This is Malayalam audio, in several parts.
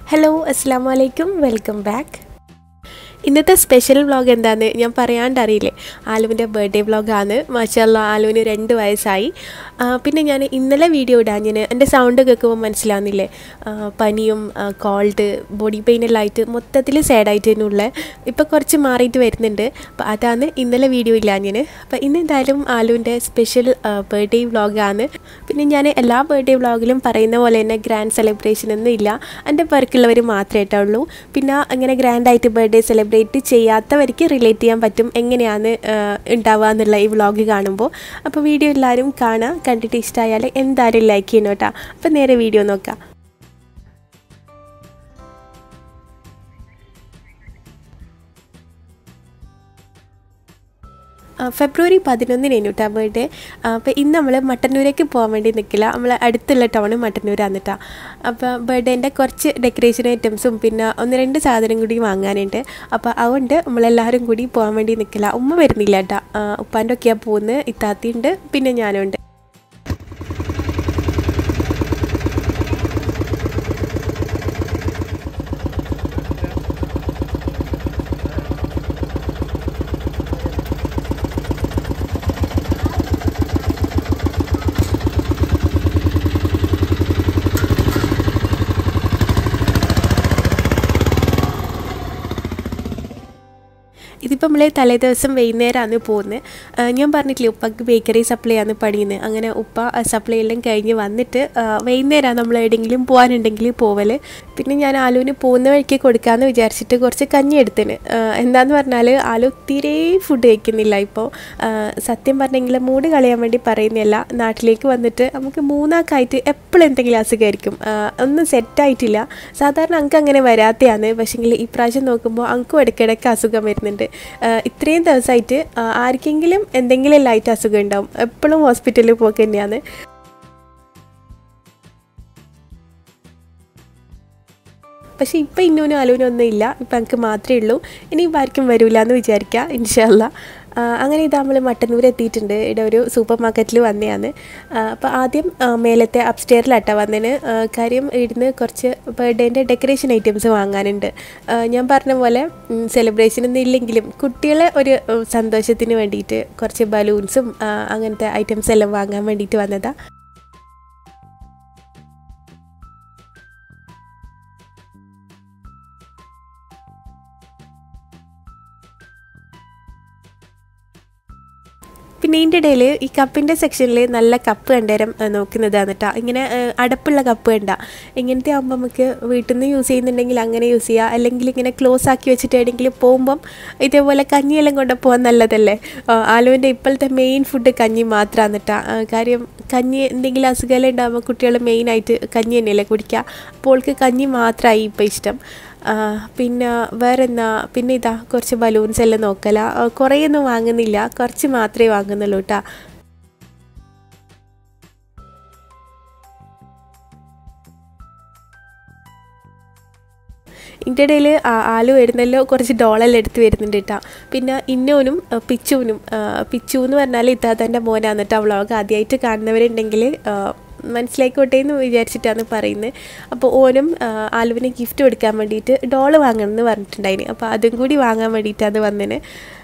ഹലോ അസ്സാം വലൈക്കും വെൽക്കം ബാക്ക് ഇന്നത്തെ സ്പെഷ്യൽ വ്ളോഗ് എന്താണെന്ന് ഞാൻ പറയാണ്ട് അറിയില്ലേ ആലുവിൻ്റെ ബർത്ത്ഡേ വ്ളോഗാണ് മാഷല്ല ആലുവിന് രണ്ട് വയസ്സായി ആ, പിന്നെ ഞാൻ ഇന്നലെ വീഡിയോ ഇടാൻ ഞാൻ എൻ്റെ സൗണ്ട് കേൾക്കുമ്പോൾ മനസ്സിലാവുന്നില്ലേ ആ, പനിയും കോൾഡ് ബോഡി പെയിനെല്ലാം ആയിട്ട് മൊത്തത്തിൽ സാഡായിട്ട് തന്നെയുള്ള ഇപ്പോൾ കുറച്ച് മാറിയിട്ട് വരുന്നുണ്ട് അപ്പോൾ അതാണ് ഇന്നലെ വീഡിയോ ഇല്ല ഞാൻ അപ്പോൾ ഇന്ന് എന്തായാലും ആലുവിൻ്റെ സ്പെഷ്യൽ ബർത്ത്ഡേ വ്ളോഗാണ് പിന്നെ ഞാൻ എല്ലാ ബർത്ത്ഡേ വ്ളോഗിലും പറയുന്ന പോലെ തന്നെ ഗ്രാൻഡ് സെലിബ്രേഷൻ ഒന്നും ഇല്ല എൻ്റെ പേർക്കുള്ളവർ മാത്രമേ ഉള്ളൂ പിന്നെ അങ്ങനെ ഗ്രാൻഡായിട്ട് ബർത്ത്ഡേ സെലിബ്രേറ്റ് ചെയ്യാത്തവർക്ക് റിലേറ്റ് ചെയ്യാൻ പറ്റും എങ്ങനെയാണ് ഉണ്ടാവുക എന്നുള്ള ഈ വ്ളോഗ് കാണുമ്പോൾ അപ്പോൾ വീഡിയോ എല്ലാവരും കാണുക കണ്ടിട്ട് ഇഷ്ടമായാൽ എന്തായാലും ലൈക്ക് ചെയ്യണം കേട്ടോ അപ്പോൾ നേരെ വീഡിയോ നോക്കാം ആ, ഫെബ്രുവരി പതിനൊന്നിനേനു കേട്ടോ ബർത്ത്ഡേ അപ്പോൾ ഇന്ന് നമ്മൾ മട്ടന്നൂരേക്ക് പോകാൻ വേണ്ടി നിൽക്കില്ല നമ്മൾ അടുത്തുള്ള ടൗൺ മട്ടന്നൂരാണ് കേട്ടോ അപ്പോൾ ബർത്ത്ഡേൻ്റെ കുറച്ച് ഡെക്കറേഷൻ ഐറ്റംസും പിന്നെ ഒന്ന് രണ്ട് സാധനം കൂടി വാങ്ങാനുണ്ട് അപ്പോൾ അതുകൊണ്ട് നമ്മളെല്ലാവരും കൂടി പോകാൻ വേണ്ടി നിൽക്കില്ല ഉമ്മ വരുന്നില്ല കേട്ടോ ഉപ്പാൻ്റെ ഒക്കെയാണ് പോകുന്നത് ഇത്താത്തിയുണ്ട് പിന്നെ ഞാനുണ്ട് ഇതിപ്പോൾ നമ്മൾ തലേ ദിവസം വൈകുന്നേരമാണ് പോകുന്നത് ഞാൻ പറഞ്ഞിട്ടില്ലേ ഉപ്പക്ക് ബേക്കറി സപ്ലൈ ആണ് പണിയുന്നത് അങ്ങനെ ഉപ്പ സപ്ലൈ എല്ലാം കഴിഞ്ഞ് വന്നിട്ട് ആ, വൈകുന്നേരമാണ് നമ്മൾ എവിടെയെങ്കിലും പോകാനുണ്ടെങ്കിൽ പോവൽ പിന്നെ ഞാൻ ആലുവിന് പോകുന്ന വഴിക്ക് കൊടുക്കാമെന്ന് വിചാരിച്ചിട്ട് കുറച്ച് കഞ്ഞി എടുത്തിന് ആ, എന്താന്ന് പറഞ്ഞാൽ ആലു തീരെ ഫുഡ് കഴിക്കുന്നില്ല ഇപ്പോൾ ആ, സത്യം പറഞ്ഞെങ്കിൽ മൂഡ് കളയാൻ വേണ്ടി പറയുന്നില്ല നാട്ടിലേക്ക് വന്നിട്ട് നമുക്ക് മൂന്നാക്കായിട്ട് എപ്പോഴും എന്തെങ്കിലും അസുഖമായിരിക്കും ആ, ഒന്നും സെറ്റായിട്ടില്ല സാധാരണ അങ്ക് അങ്ങനെ വരാത്തതാണ് പക്ഷേങ്കിൽ ഈ പ്രാവശ്യം നോക്കുമ്പോൾ അങ്കും ഇടയ്ക്കിടയ്ക്ക് അസുഖം വരുന്നുണ്ട് ആ, ഇത്രയും ദിവസമായിട്ട് ആ, ആർക്കെങ്കിലും എന്തെങ്കിലും ലൈറ്റ് അസുഖം ഉണ്ടാവും എപ്പോഴും ഹോസ്പിറ്റലിൽ പോക്ക് തന്നെയാണ് പക്ഷേ ഇപ്പം ഇന്നൂനും അലൂനും ഒന്നും ഇല്ല ഇപ്പം എനിക്ക് മാത്രമേ ഉള്ളൂ ഇനി ഇപ്പം ആർക്കും വരില്ല എന്ന് വിചാരിക്കാം ഇൻഷല്ല അങ്ങനെ ഇത് നമ്മൾ മട്ടന്നൂർ എത്തിയിട്ടുണ്ട് ഇവിടെ ഒരു സൂപ്പർ മാർക്കറ്റിൽ വന്നതാണ് അപ്പോൾ ആദ്യം ആ, മേലത്തെ അപ്സ്റ്റെയറിലാട്ടാ വന്നതിന് ആ, കാര്യം ഇവിടുന്ന് കുറച്ച് ബർത്ത്ഡേൻ്റെ ഡെക്കറേഷൻ ഐറ്റംസ് വാങ്ങാനുണ്ട് ആ, ഞാൻ പറഞ്ഞ പോലെ സെലിബ്രേഷൻ ഒന്നും ഇല്ലെങ്കിലും കുട്ടികളെ ഒരു ഉം, സന്തോഷത്തിന് വേണ്ടിയിട്ട് കുറച്ച് ബലൂൺസും ആ, അങ്ങനത്തെ ഐറ്റംസ് എല്ലാം വാങ്ങാൻ വേണ്ടിയിട്ട് വന്നതാണ് പിന്നെ ഇതിൻ്റെ ഇടയിൽ ഈ കപ്പിൻ്റെ സെക്ഷനിൽ നല്ല കപ്പ് കണ്ടേരം നോക്കുന്നതാണ് കേട്ടോ ഇങ്ങനെ ആ, അടപ്പുള്ള കപ്പ് കണ്ട ഇങ്ങനത്തെ ആകുമ്പോൾ നമുക്ക് വീട്ടിൽ നിന്ന് യൂസ് ചെയ്യുന്നുണ്ടെങ്കിൽ അങ്ങനെ യൂസ് ചെയ്യുക അല്ലെങ്കിൽ ഇങ്ങനെ ക്ലോസ് ആക്കി വെച്ചിട്ട് എവിടെയെങ്കിലും പോകുമ്പം ഇതേപോലെ കഞ്ഞിയെല്ലാം കൊണ്ട് പോകാൻ നല്ലതല്ലേ ആ, ആലുവിൻ്റെ ഇപ്പോഴത്തെ മെയിൻ ഫുഡ് കഞ്ഞി മാത്രമാണ് കേട്ടോ ആ, കാര്യം കഞ്ഞി എന്തെങ്കിലും അസുഖമെല്ലാം ഉണ്ടാകുമ്പോൾ കുട്ടികൾ മെയിനായിട്ട് കഞ്ഞി തന്നെയല്ലേ കുടിക്കുക അപ്പോൾ ഓൾക്ക് കഞ്ഞി മാത്രമായി ഇപ്പോൾ ഇഷ്ടം ആ, പിന്നെ വേറെ എന്നാ പിന്നെ ഇതാ കുറച്ച് ബലൂൺസ് എല്ലാം നോക്കല കുറേ ഒന്നും വാങ്ങുന്നില്ല കുറച്ച് മാത്രമേ വാങ്ങുന്നുള്ളൂ കേട്ടോ ഇതിൻ്റെ ഇടയിൽ ആലു വരുന്നല്ലോ കുറച്ച് ഡോളെല്ലാം എടുത്ത് വരുന്നുണ്ട് കേട്ടോ പിന്നെ ഇന്നോനും ആ, പിച്ചുവിനും ആ, പിച്ചു എന്ന് പറഞ്ഞാൽ ഇത്താത്തൻ്റെ മോനാണ് കേട്ടോ വ്ളോഗ് ആദ്യമായിട്ട് കാണുന്നവരുണ്ടെങ്കിൽ ആ, മനസ്സിലായിക്കോട്ടെ എന്ന് വിചാരിച്ചിട്ടാണ് പറയുന്നത് അപ്പോൾ ഓനും ആ, ആലുവിന് ഗിഫ്റ്റ് കൊടുക്കാൻ വേണ്ടിയിട്ട് ഡോള് വാങ്ങണം എന്ന് പറഞ്ഞിട്ടുണ്ടായിന് അപ്പോൾ അതും കൂടി വാങ്ങാൻ വേണ്ടിയിട്ടാണ് വന്നതിന്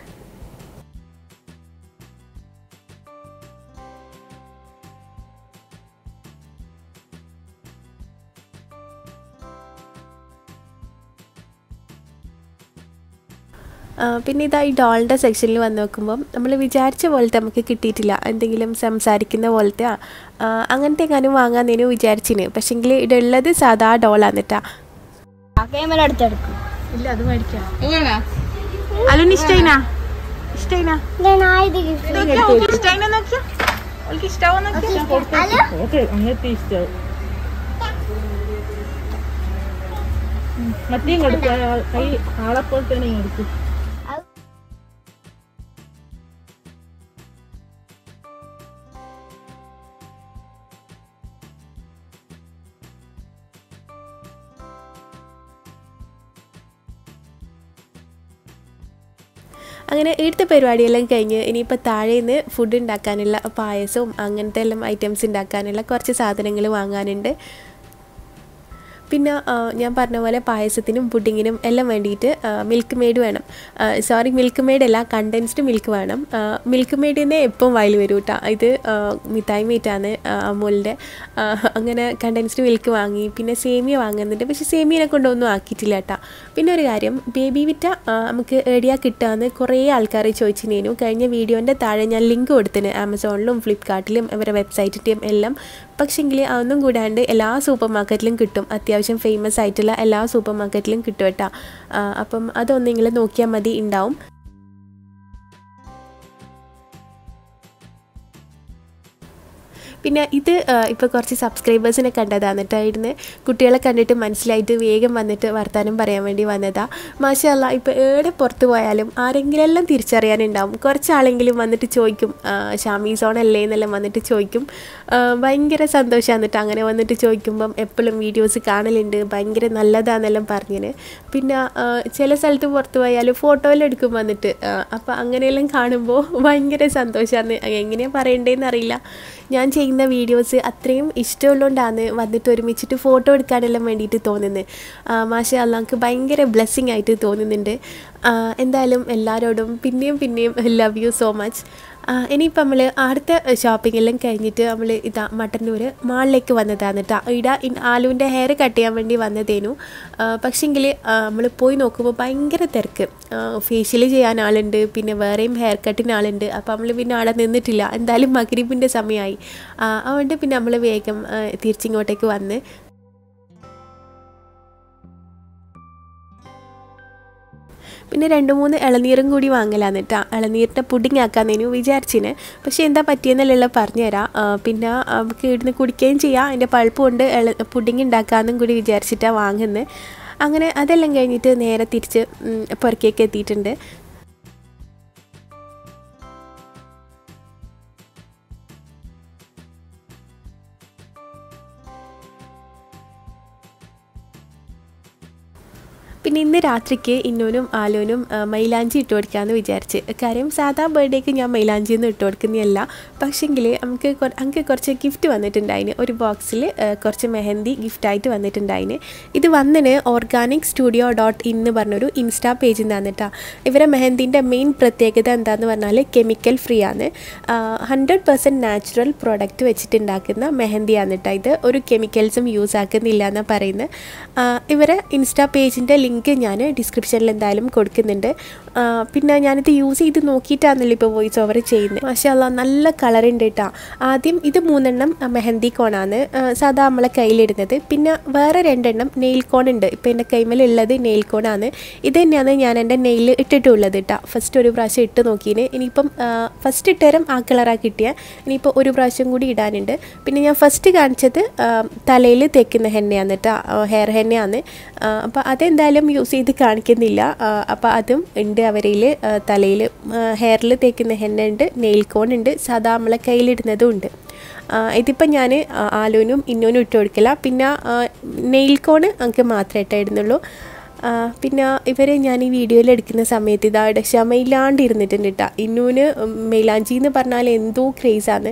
ആ, പിന്നെ ഇതാ ഈ ഡോളിൻ്റെ സെക്ഷനിൽ വന്ന് നോക്കുമ്പം നമ്മൾ വിചാരിച്ച പോലത്തെ നമുക്ക് കിട്ടിയിട്ടില്ല എന്തെങ്കിലും സംസാരിക്കുന്ന പോലത്തെ ആ, അങ്ങനത്തെ എങ്ങാനും വാങ്ങാന്നേനു വിചാരിച്ചിന് പക്ഷെങ്കിൽ ഇവിടെ ഉള്ളത് സാധാ ഡോളാണ് കേട്ടാ ക്യാമറ അടുത്തെടുക്കും ഇല്ല അത് മേടിക്കാം അലുന് ഇഷ്ടൈനാ ഇഷ്ടൈനാ ഞാൻ ആയത് ഗിഫ്റ്റ് ഇഷ്ടൈന നോക്കിയാ ഓൾക്ക് ഇഷ്ടാവോ ഓക്കെ അങ്ങനത്തെ ഇഷ്ടം മറ്റേയും കൊടുക്കുക കൈ ആളെപ്പോലെ തന്നെ കൊടുക്കും അങ്ങനെ ഇവിടുത്തെ പരിപാടിയെല്ലാം കഴിഞ്ഞ് ഇനിയിപ്പോൾ താഴെ നിന്ന് ഫുഡ് ഉണ്ടാക്കാനുള്ള പായസവും അങ്ങനത്തെ എല്ലാം ഐറ്റംസ് ഉണ്ടാക്കാനുള്ള കുറച്ച് സാധനങ്ങൾ വാങ്ങാനുണ്ട് പിന്നെ ആ, ഞാൻ പറഞ്ഞ പോലെ പായസത്തിനും പുഡിങ്ങിനും എല്ലാം വേണ്ടിയിട്ട് മിൽക്ക് മെയ്ഡ് വേണം സോറി മിൽക്ക് മെയ്ഡ് അല്ല കണ്ടൻസ്ഡ് മിൽക്ക് വേണം മിൽക്ക് മെയ്ഡിനെ എപ്പം വായിൽ വരും കേട്ടോ ഇത് ആ, മിഠായി മീറ്റാണ് അമൂലിൻ്റെ അങ്ങനെ കണ്ടൻസ്ഡ് മിൽക്ക് വാങ്ങി പിന്നെ സേമിയ വാങ്ങുന്നുണ്ട് പക്ഷേ സേമിയനെ കൊണ്ടൊന്നും ആക്കിയിട്ടില്ല കേട്ടോ പിന്നെ ഒരു കാര്യം ബേബി വിറ്റ ആ, നമുക്ക് ഏടിയാ കിട്ടാന്ന് കുറേ ആൾക്കാർ ചോദിച്ചിരുന്നു കഴിഞ്ഞ വീഡിയോൻ്റെ താഴെ ഞാൻ ലിങ്ക് കൊടുത്തിന് ആമസോണിലും ഫ്ലിപ്കാർട്ടിലും അവരുടെ വെബ്സൈറ്റിൻ്റെയും എല്ലാം പക്ഷേങ്കിൽ അതൊന്നും കൂടാണ്ട് എല്ലാ സൂപ്പർ മാർക്കറ്റിലും കിട്ടും അത്യാവശ്യം ഫേമസ് ആയിട്ടുള്ള എല്ലാ സൂപ്പർ മാർക്കറ്റിലും കിട്ടും കേട്ടോ ആ, അപ്പം അതൊന്നെങ്കിലും നോക്കിയാൽ മതി ഉണ്ടാവും പിന്നെ ഇത് ഇപ്പോൾ കുറച്ച് സബ്സ്ക്രൈബേഴ്സിനെ കണ്ടതാണ് കേട്ടോ ഇവിടുന്ന് കുട്ടികളെ കണ്ടിട്ട് മനസ്സിലായിട്ട് വേഗം വന്നിട്ട് വർത്തമാനം പറയാൻ വേണ്ടി വന്നതാ മാഷല്ല ഇപ്പോൾ ഏടെ പുറത്ത് പോയാലും ആരെങ്കിലും എല്ലാം തിരിച്ചറിയാനുണ്ടാവും കുറച്ചാളെങ്കിലും വന്നിട്ട് ചോദിക്കും ആ, ഷാമി സോൺ അല്ലേ എന്നെല്ലാം വന്നിട്ട് ചോദിക്കും ആ, ഭയങ്കര സന്തോഷമാണ് കേട്ടോ അങ്ങനെ വന്നിട്ട് ചോദിക്കുമ്പം എപ്പോഴും വീഡിയോസ് കാണലുണ്ട് ഭയങ്കര നല്ലതാണെന്നെല്ലാം പറഞ്ഞിന് പിന്നെ ആ, ചില സ്ഥലത്ത് പുറത്ത് പോയാലും ഫോട്ടോയെല്ലാം എടുക്കും വന്നിട്ട് അപ്പോൾ അങ്ങനെയെല്ലാം കാണുമ്പോൾ ഭയങ്കര സന്തോഷമാണ് എങ്ങനെയാണ് പറയണ്ടേന്ന് അറിയില്ല ഞാൻ ചെയ്യുന്ന വീഡിയോസ് അത്രയും ഇഷ്ടമുള്ളതുകൊണ്ടാണ് വന്നിട്ട് ഒരുമിച്ചിട്ട് ഫോട്ടോ എടുക്കാനെല്ലാം വേണ്ടിയിട്ട് തോന്നുന്നത് മാഷ അള്ളാഹ്ക്ക് ഭയങ്കര ബ്ലെസ്സിങ് ആയിട്ട് തോന്നുന്നുണ്ട് ആ, എന്തായാലും എല്ലാവരോടും പിന്നെയും പിന്നെയും ലവ് യു സോ മച്ച് ഇനിയിപ്പോൾ നമ്മൾ അടുത്ത ഷോപ്പിംഗ് എല്ലാം കഴിഞ്ഞിട്ട് നമ്മൾ ഇതാ മട്ടന്നൂർ മാളിലേക്ക് വന്നതാണ് കേട്ടോ ഇവിടെ ആലുവിൻ്റെ ഹെയർ കട്ട് ചെയ്യാൻ വേണ്ടി വന്നതേനു പക്ഷേങ്കിൽ നമ്മൾ പോയി നോക്കുമ്പോൾ ഭയങ്കര തിരക്ക് ഫേഷ്യൽ ചെയ്യാൻ ആളുണ്ട് പിന്നെ വേറെയും ഹെയർ കട്ടിന് ആളുണ്ട് അപ്പോൾ നമ്മൾ പിന്നെ അവിടെ നിന്നിട്ടില്ല എന്തായാലും മഗ്രിബിൻ്റെ സമയമായി ആ, അതുകൊണ്ട് പിന്നെ നമ്മൾ വേഗം ആ, തിരിച്ചിങ്ങോട്ടേക്ക് വന്ന് പിന്നെ രണ്ട് മൂന്ന് ഇളനീറും കൂടി വാങ്ങലാന്ന് കേട്ടോ ഇളനീരിൻ്റെ പുഡിങ് ആക്കാന്നേനു വിചാരിച്ചിന് പക്ഷേ എന്താ പറ്റിയെന്നല്ല പറഞ്ഞുതരാം ആ, പിന്നെ നമുക്ക് ഇവിടുന്ന് കുടിക്കുകയും ചെയ്യാം അതിൻ്റെ പൾപ്പ് കൊണ്ട് ഇള പുഡിങ് ഉണ്ടാക്കാമെന്നും കൂടി വിചാരിച്ചിട്ടാണ് വാങ്ങുന്നത് അങ്ങനെ അതെല്ലാം കഴിഞ്ഞിട്ട് നേരെ തിരിച്ച് ഉം, പുറക്കേക്ക് എത്തിയിട്ടുണ്ട് പിന്നെ ഇന്ന് രാത്രിക്ക് ഇന്നോനും ആലോനും ആ, മൈലാഞ്ചി ഇട്ട് കൊടുക്കാമെന്ന് വിചാരിച്ച് കാര്യം സാധാ ബർത്ത്ഡേക്ക് ഞാൻ മൈലാഞ്ചി ഒന്നും ഇട്ട് കൊടുക്കുന്നതല്ല പക്ഷേങ്കിൽ നമുക്ക് കൊ- നമുക്ക് കുറച്ച് ഗിഫ്റ്റ് വന്നിട്ടുണ്ടായിന് ഒരു ബോക്സിൽ കുറച്ച് മെഹന്തി ഗിഫ്റ്റായിട്ട് വന്നിട്ടുണ്ടായിന് ഇത് വന്നിന് ഓർഗാനിക് സ്റ്റുഡിയോ ഡോട്ട് ഇൻ എന്ന് പറഞ്ഞൊരു ഇൻസ്റ്റാ പേജിൽ നിന്നാണ് കേട്ടോ ഇവരെ മെഹന്തിൻ്റെ മെയിൻ പ്രത്യേകത എന്താണെന്ന് പറഞ്ഞാൽ കെമിക്കൽ ഫ്രീ ആണ് ഹൺഡ്രഡ് പെർസെൻറ്റ് നാച്ചുറൽ പ്രോഡക്റ്റ് വെച്ചിട്ടുണ്ടാക്കുന്ന മെഹന്തിയാണ് കേട്ടോ ഇത് ഒരു കെമിക്കൽസും യൂസ് ആക്കുന്നില്ല എന്നാണ് പറയുന്നത് ഇവരെ ഇൻസ്റ്റാ പേജിൻ്റെ ലിങ്ക് ഞാൻ ഡിസ്ക്രിപ്ഷനിൽ എന്തായാലും കൊടുക്കുന്നുണ്ട് ആ, പിന്നെ ഞാനിത് യൂസ് ചെയ്ത് നോക്കിയിട്ടാണല്ലോ ഇപ്പോൾ വോയിസ് ഓവർ ചെയ്യുന്നത് മാഷാല്ല നല്ല കളർ ഉണ്ട് കേട്ടോ ആദ്യം ഇത് മൂന്നെണ്ണം ആ, മെഹന്തി കോണാണ് ആ, സാധാ നമ്മളെ കയ്യിലിടുന്നത് പിന്നെ വേറെ രണ്ടെണ്ണം നെയിൽ കോൺ ഉണ്ട് ഇപ്പോൾ എൻ്റെ കൈമേലുള്ളത് നെയിൽ കോണാണ് ഇത് തന്നെയാണ് ഞാൻ എൻ്റെ നെയിൽ ഇട്ടിട്ടുള്ളത് കേട്ടോ ഫസ്റ്റ് ഒരു പ്രാവശ്യം ഇട്ട് നോക്കിയിന് ഇനിയിപ്പം ഫസ്റ്റ് ഇട്ടേരം ആ കളറാണ് കിട്ടിയ ഇനിയിപ്പോൾ ഒരു പ്രാവശ്യം കൂടി ഇടാനുണ്ട് പിന്നെ ഞാൻ ഫസ്റ്റ് കാണിച്ചത് തലയിൽ തേക്കുന്ന ഹെന്നയാണ് കേട്ടോ ഹെയർ ഹെന്നയാണ് അപ്പോൾ അതെന്തായാലും യൂസ് ചെയ്ത് കാണിക്കുന്നില്ല അപ്പോൾ അതും ഉണ്ട് അവരിൽ തലയിൽ ഹെയറിൽ തേക്കുന്ന ഹെന്ന ഉണ്ട് നെയിൽ കോൺ ഉണ്ട് സാധാ നമ്മളെ കയ്യിലിടുന്നതും ഉണ്ട് ആ, ഇതിപ്പോൾ ഞാൻ ആലോനും ഇന്നോനും ഇട്ട് കൊടുക്കില്ല പിന്നെ നെയിൽ കോൺ നമുക്ക് മാത്രമേ ഇട്ടേ ഇടുന്നുള്ളൂ ആ, പിന്നെ ഇവർ ഞാൻ ഈ വീഡിയോയിൽ എടുക്കുന്ന സമയത്ത് ഇതാ ക്ഷമയില്ലാണ്ട് ഇരുന്നിട്ടുണ്ട് കേട്ടോ ഇന്നൂന് മെയിലാഞ്ചി എന്ന് പറഞ്ഞാൽ എന്തോ ക്രേസാണ്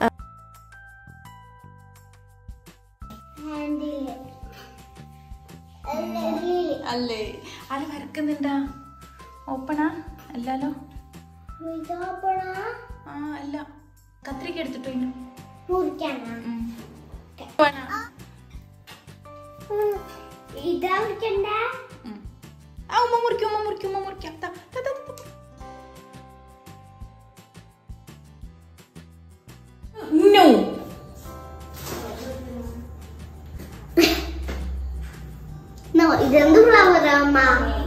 അല്ലേ ആര് വരക്കുന്നുണ്ടാ ഓപ്പണാ അല്ലല്ലോ ആ അല്ല കത്രിക എടുത്തിട്ടോ ഇന്നു ഇതാ വിളിക്കണ്ടേ ആ ഉമ്മ മുറിക്കും ഉമ്മ മുറിക്കും ഉമ്മ മുറിക്കാം ദാ, ദാ, ദാ, ദാ. No. നോ ഇതെന്ത് ഫ്ലവർ അമ്മ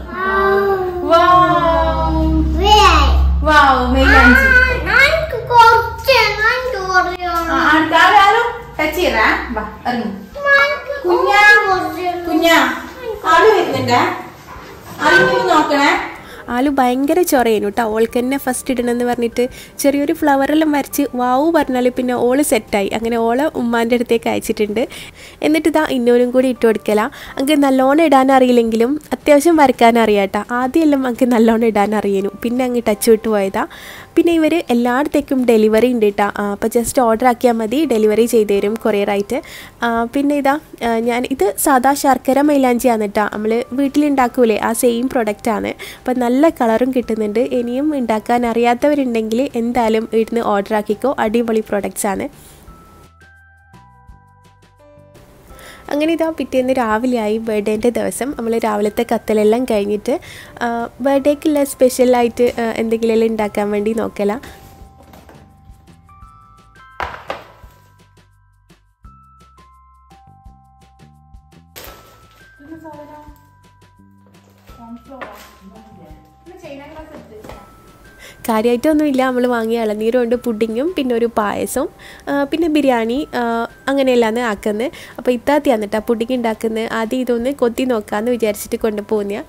Wow. വേയ്. Wow, മൈലാഞ്ചി. ആ, എനിക്ക് കുറച്ച് എനിക്ക് കുറയാണ്. ആ, അടുത്ത ആള് ആരോ ടച്ച് ചെയ്യറാ വാ ഇറങ്ങി എനിക്ക് കുഞ്ഞാ. കുറച്ച് കുഞ്ഞാ ആള് വരുന്നുണ്ടേ അറിഞ്ഞു നോക്കണേ ആള് ഭയങ്കര ചൊറയേനു കേട്ടോ ഓൾക്ക് തന്നെ ഫസ്റ്റ് ഇടണമെന്ന് പറഞ്ഞിട്ട് ചെറിയൊരു ഫ്ലവറെല്ലാം വരച്ച് വാവു പറഞ്ഞാൽ പിന്നെ ഓള് സെറ്റായി അങ്ങനെ ഓളെ ഉമ്മാൻ്റെ അടുത്തേക്ക് അയച്ചിട്ടുണ്ട് എന്നിട്ട് ഇതാ ഇന്നോരും കൂടി ഇട്ട് കൊടുക്കല അങ്ങ് നല്ലോണം ഇടാൻ അറിയില്ലെങ്കിലും അത്യാവശ്യം വരയ്ക്കാൻ അറിയാം കേട്ടോ ആദ്യമെല്ലാം അങ്ങ് നല്ലോണം ഇടാൻ അറിയാനു പിന്നെ അങ്ങ് ടച്ച് വിട്ട് പോയതാ പിന്നെ ഇവർ എല്ലായിടത്തേക്കും ഡെലിവറി ഉണ്ട് കേട്ടോ അപ്പോൾ ജസ്റ്റ് ഓർഡർ ആക്കിയാൽ മതി ഡെലിവറി ചെയ്തു തരും കൊറിയറായിട്ട് ആ, പിന്നെ ഇതാ ആ, ഞാൻ ഇത് സാദാ ശർക്കര മൈലാഞ്ചിയാണ് കേട്ടോ നമ്മൾ വീട്ടിലുണ്ടാക്കൂലേ ആ സെയിം പ്രൊഡക്റ്റാണ് അപ്പോൾ നല്ല കളറും കിട്ടുന്നുണ്ട് ഇനിയും ഉണ്ടാക്കാൻ അറിയാത്തവരുണ്ടെങ്കിൽ എന്തായാലും ഇവിടുന്ന് ഓർഡർ ആക്കിക്കോ അടിപൊളി പ്രൊഡക്റ്റ്സ് ആണ് അങ്ങനെ ഇതാ പിറ്റേന്ന് രാവിലെയായി ബർത്ത്ഡേൻ്റെ ദിവസം നമ്മൾ രാവിലത്തെ കത്തലെല്ലാം കഴിഞ്ഞിട്ട് ബർത്ത്ഡേക്കുള്ള സ്പെഷ്യലായിട്ട് എന്തെങ്കിലും ഉണ്ടാക്കാൻ വേണ്ടി നോക്കല കാര്യമായിട്ടൊന്നുമില്ല നമ്മൾ വാങ്ങിയ ഇളനീരുണ്ട് പുഡിങ്ങും പിന്നെ ഒരു പായസവും ആ, പിന്നെ ബിരിയാണി ആ, അങ്ങനെയെല്ലാമാണ് ആക്കുന്നത് അപ്പോൾ ഇത്താത്തിയാണ് കേട്ടോ പുഡിങ് ഉണ്ടാക്കുന്നത് ആദ്യം ഇതൊന്ന് കൊത്തി നോക്കാമെന്ന് വിചാരിച്ചിട്ട് കൊണ്ടുപോകുന്ന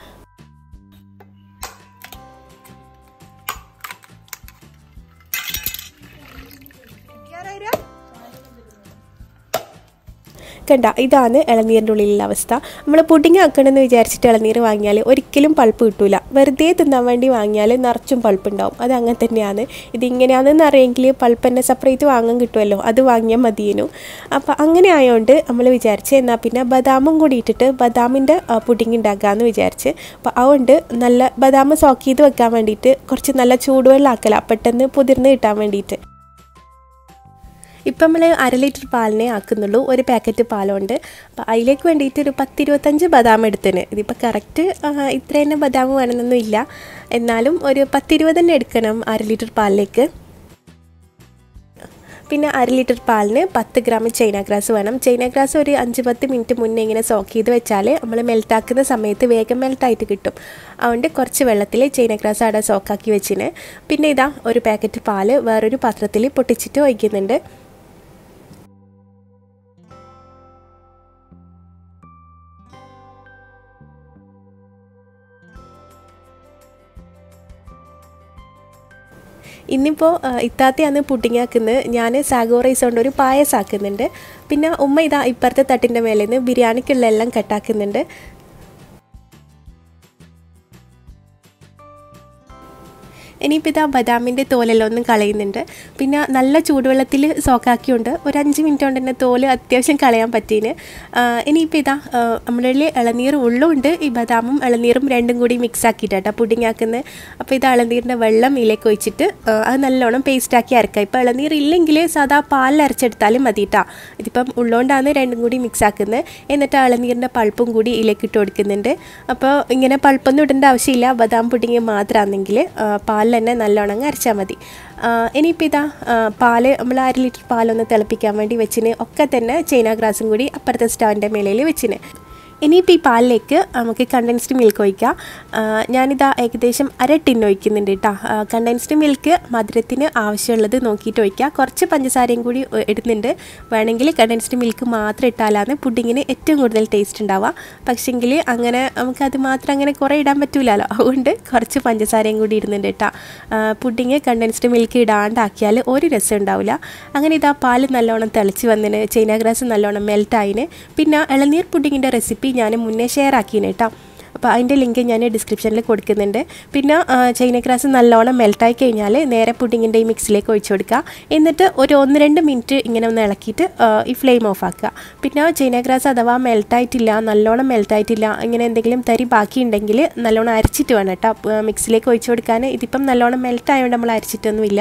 കണ്ട ഇതാണ് ഇളനീരിൻ്റെ ഉള്ളിലുള്ള അവസ്ഥ നമ്മൾ പുഡിങ് ആക്കണമെന്ന് വിചാരിച്ചിട്ട് ഇളനീർ വാങ്ങിയാൽ ഒരിക്കലും പൾപ്പ് കിട്ടൂല വെറുതെ തിന്നാൻ വേണ്ടി വാങ്ങിയാൽ നിറച്ചും പൾപ്പ് ഉണ്ടാവും അത് അങ്ങനെ തന്നെയാണ് ഇതിങ്ങനെയാണെന്ന് അറിയെങ്കിൽ പൾപ്പ് തന്നെ സെപ്പറേറ്റ് വാങ്ങാൻ കിട്ടുമല്ലോ അത് വാങ്ങിയാൽ മതിയേനു അപ്പോൾ അങ്ങനെ ആയതുകൊണ്ട് നമ്മൾ വിചാരിച്ച് എന്നാൽ പിന്നെ ബദാമും കൂടി ഇട്ടിട്ട് ബദാമിൻ്റെ പുഡിങ് ഉണ്ടാക്കാമെന്ന് വിചാരിച്ച് അപ്പോൾ അതുകൊണ്ട് നല്ല ബദാം സോക്ക് ചെയ്ത് വെക്കാൻ വേണ്ടിയിട്ട് കുറച്ച് നല്ല ചൂടുവെള്ളം ആക്കല പെട്ടെന്ന് പുതിർന്ന് കിട്ടാൻ വേണ്ടിയിട്ട് ഇപ്പം നമ്മൾ അര ലിറ്റർ പാലിനെ ആക്കുന്നുള്ളൂ ഒരു പാക്കറ്റ് പാലുണ്ട് അപ്പോൾ അതിലേക്ക് വേണ്ടിയിട്ട് ഒരു പത്തിരുപത്തഞ്ച് ബദാം എടുത്തിന് ഇതിപ്പോൾ കറക്റ്റ് ഇത്ര തന്നെ ബദാം വേണമെന്നൊന്നും ഇല്ല എന്നാലും ഒരു പത്തിരുപത് തന്നെ എടുക്കണം അര ലിറ്റർ പാലിലേക്ക് പിന്നെ അര ലിറ്റർ പാലിന് പത്ത് ഗ്രാം ചൈന ഗ്രാസ് വേണം ചൈന ഗ്രാസ് ഒരു അഞ്ച് പത്ത് മിനിറ്റ് മുന്നേ ഇങ്ങനെ സോക്ക് ചെയ്ത് വെച്ചാൽ നമ്മൾ മെൽറ്റാക്കുന്ന സമയത്ത് വേഗം മെൽട്ടായിട്ട് കിട്ടും അതുകൊണ്ട് കുറച്ച് വെള്ളത്തിൽ ചൈന ഗ്രാസ് അവിടെ സോക്കാക്കി വെച്ചിന് പിന്നെ ഇതാ ഒരു പാക്കറ്റ് പാല് വേറൊരു പാത്രത്തിൽ പൊട്ടിച്ചിട്ട് ഒഴിക്കുന്നുണ്ട് ഇന്നിപ്പോൾ ഇത്താത്തയാണ് പുഡിങ് ആക്കുന്നത് ഞാൻ സാഗോ റൈസ് കൊണ്ട് ഒരു പായസം ആക്കുന്നുണ്ട് പിന്നെ ഉമ്മ ഇതാ ഇപ്പുറത്തെ തട്ടിൻ്റെ മേലെ നിന്ന് ബിരിയാണിക്കുള്ള എല്ലാം കട്ടാക്കുന്നുണ്ട് ഇനിയിപ്പോൾ ഇതാ ബദാമിൻ്റെ തോലെല്ലാം ഒന്നും കളയുന്നുണ്ട് പിന്നെ നല്ല ചൂടുവെള്ളത്തിൽ സോക്കാക്കിയുണ്ട് ഒരു അഞ്ച് മിനിറ്റ് കൊണ്ട് തന്നെ തോല് അത്യാവശ്യം കളയാൻ പറ്റീന് ഇനിയിപ്പോൾ ഇതാ നമ്മുടെ കയ്യിൽ ഇളനീർ ഉള്ളുണ്ട് ഈ ബദാമും ഇളനീറും രണ്ടും കൂടി മിക്സ് ആക്കിയിട്ടാണ് പുഡിങ് ആക്കുന്നത് അപ്പോൾ ഇത് ഇളനീരിൻ്റെ വെള്ളം ഇതിലേക്ക് ഒഴിച്ചിട്ട് ആ, അത് നല്ലോണം പേസ്റ്റാക്കി അരക്കുക ഇപ്പോൾ ഇളനീർ ഇല്ലെങ്കിൽ സാധാ പാലിൽ അരച്ചെടുത്താലും മതി കേട്ടോ ഇതിപ്പം ഉള്ളതുകൊണ്ടാണ് രണ്ടും കൂടി മിക്സ് ആക്കുന്നത് എന്നിട്ട് ആ ഇളനീരിൻ്റെ പൾപ്പും കൂടി ഇതിലേക്ക് ഇട്ട് കൊടുക്കുന്നുണ്ട് അപ്പോൾ ഇങ്ങനെ പൾപ്പൊന്നും ഇടേണ്ട ആവശ്യമില്ല ബദാം പുഡിങ് മാത്രമാണെങ്കിൽ പാലിൽ തന്നെ നല്ലോണം അങ്ങ് അരച്ചാൽ മതി ആ, ഇനിയിപ്പോൾ ഇതാ ആ, പാല് നമ്മൾ അര ലിറ്റർ പാലൊന്ന് തിളപ്പിക്കാൻ വേണ്ടി വെച്ചിന് ഒക്കെ തന്നെ ചൈന ഗ്രാസും കൂടി അപ്പുറത്തെ സ്റ്റൗവിൻ്റെ മേലയിൽ വെച്ചിന് ഇനിയിപ്പോൾ ഈ പാലിലേക്ക് നമുക്ക് കണ്ടൻസ്ഡ് മിൽക്ക് ഒഴിക്കാം ആ, ഞാനിതാ ഏകദേശം അര ടിൻ ഒഴിക്കുന്നുണ്ട് കേട്ടോ കണ്ടൻസ്ഡ് മിൽക്ക് മധുരത്തിന് ആവശ്യമുള്ളത് നോക്കിയിട്ട് ഒഴിക്കുക കുറച്ച് പഞ്ചസാരയും കൂടി ഒ- ഇടുന്നുണ്ട് വേണമെങ്കിൽ കണ്ടൻസ്ഡ് മിൽക്ക് മാത്രം ഇട്ടാലാണ് പുഡിങ്ങിന് ഏറ്റവും കൂടുതൽ ടേസ്റ്റ് ഉണ്ടാവുക പക്ഷേങ്കിൽ അങ്ങനെ നമുക്കത് മാത്രം അങ്ങനെ കുറേ ഇടാൻ പറ്റൂലല്ലോ അതുകൊണ്ട് കുറച്ച് പഞ്ചസാരയും കൂടി ഇടുന്നുണ്ട് കേട്ടോ പുഡിങ് കണ്ടൻസ്ഡ് മിൽക്ക് ഇടാണ്ടാക്കിയാൽ ഒരു രസം ഉണ്ടാവില്ല അങ്ങനെ ഇതാ പാല് നല്ലോണം തിളച്ച് വന്നിന് ചൈന ഗ്രാസ് നല്ലോണം മെൽട്ടായിന് പിന്നെ ഇളനീർ പുഡിങ്ങിൻ്റെ റെസിപ്പി ഞാൻ മുന്നേ ഷെയർ ആക്കിന് കേട്ടോ അപ്പോൾ അതിൻ്റെ ലിങ്ക് ഞാൻ ഡിസ്ക്രിപ്ഷനിൽ കൊടുക്കുന്നുണ്ട് പിന്നെ ആ, ചൈന ഗ്രാസ് നല്ലോണം മെൽട്ടായി കഴിഞ്ഞാൽ നേരെ പുഡിങ്ങിൻ്റെ ഈ മിക്സിലേക്ക് ഒഴിച്ചു കൊടുക്കുക എന്നിട്ട് ഒരു ഒന്ന് രണ്ട് മിനിറ്റ് ഇങ്ങനെ ഒന്ന് ഇളക്കിയിട്ട് ആ, ഈ ഫ്ലെയിം ഓഫ് ആക്കുക പിന്നെ ചൈന ഗ്രാസ് അഥവാ മെൽട്ടായിട്ടില്ല നല്ലോണം മെൽട്ടായിട്ടില്ല ഇങ്ങനെ എന്തെങ്കിലും തരി ബാക്കിയുണ്ടെങ്കിൽ നല്ലോണം അരച്ചിട്ട് വേണം കേട്ടോ ആ, മിക്സിലേക്ക് ഒഴിച്ചു കൊടുക്കാൻ ഇതിപ്പം നല്ലോണം മെൽട്ടായതുകൊണ്ട് നമ്മൾ അരച്ചിട്ടൊന്നുമില്ല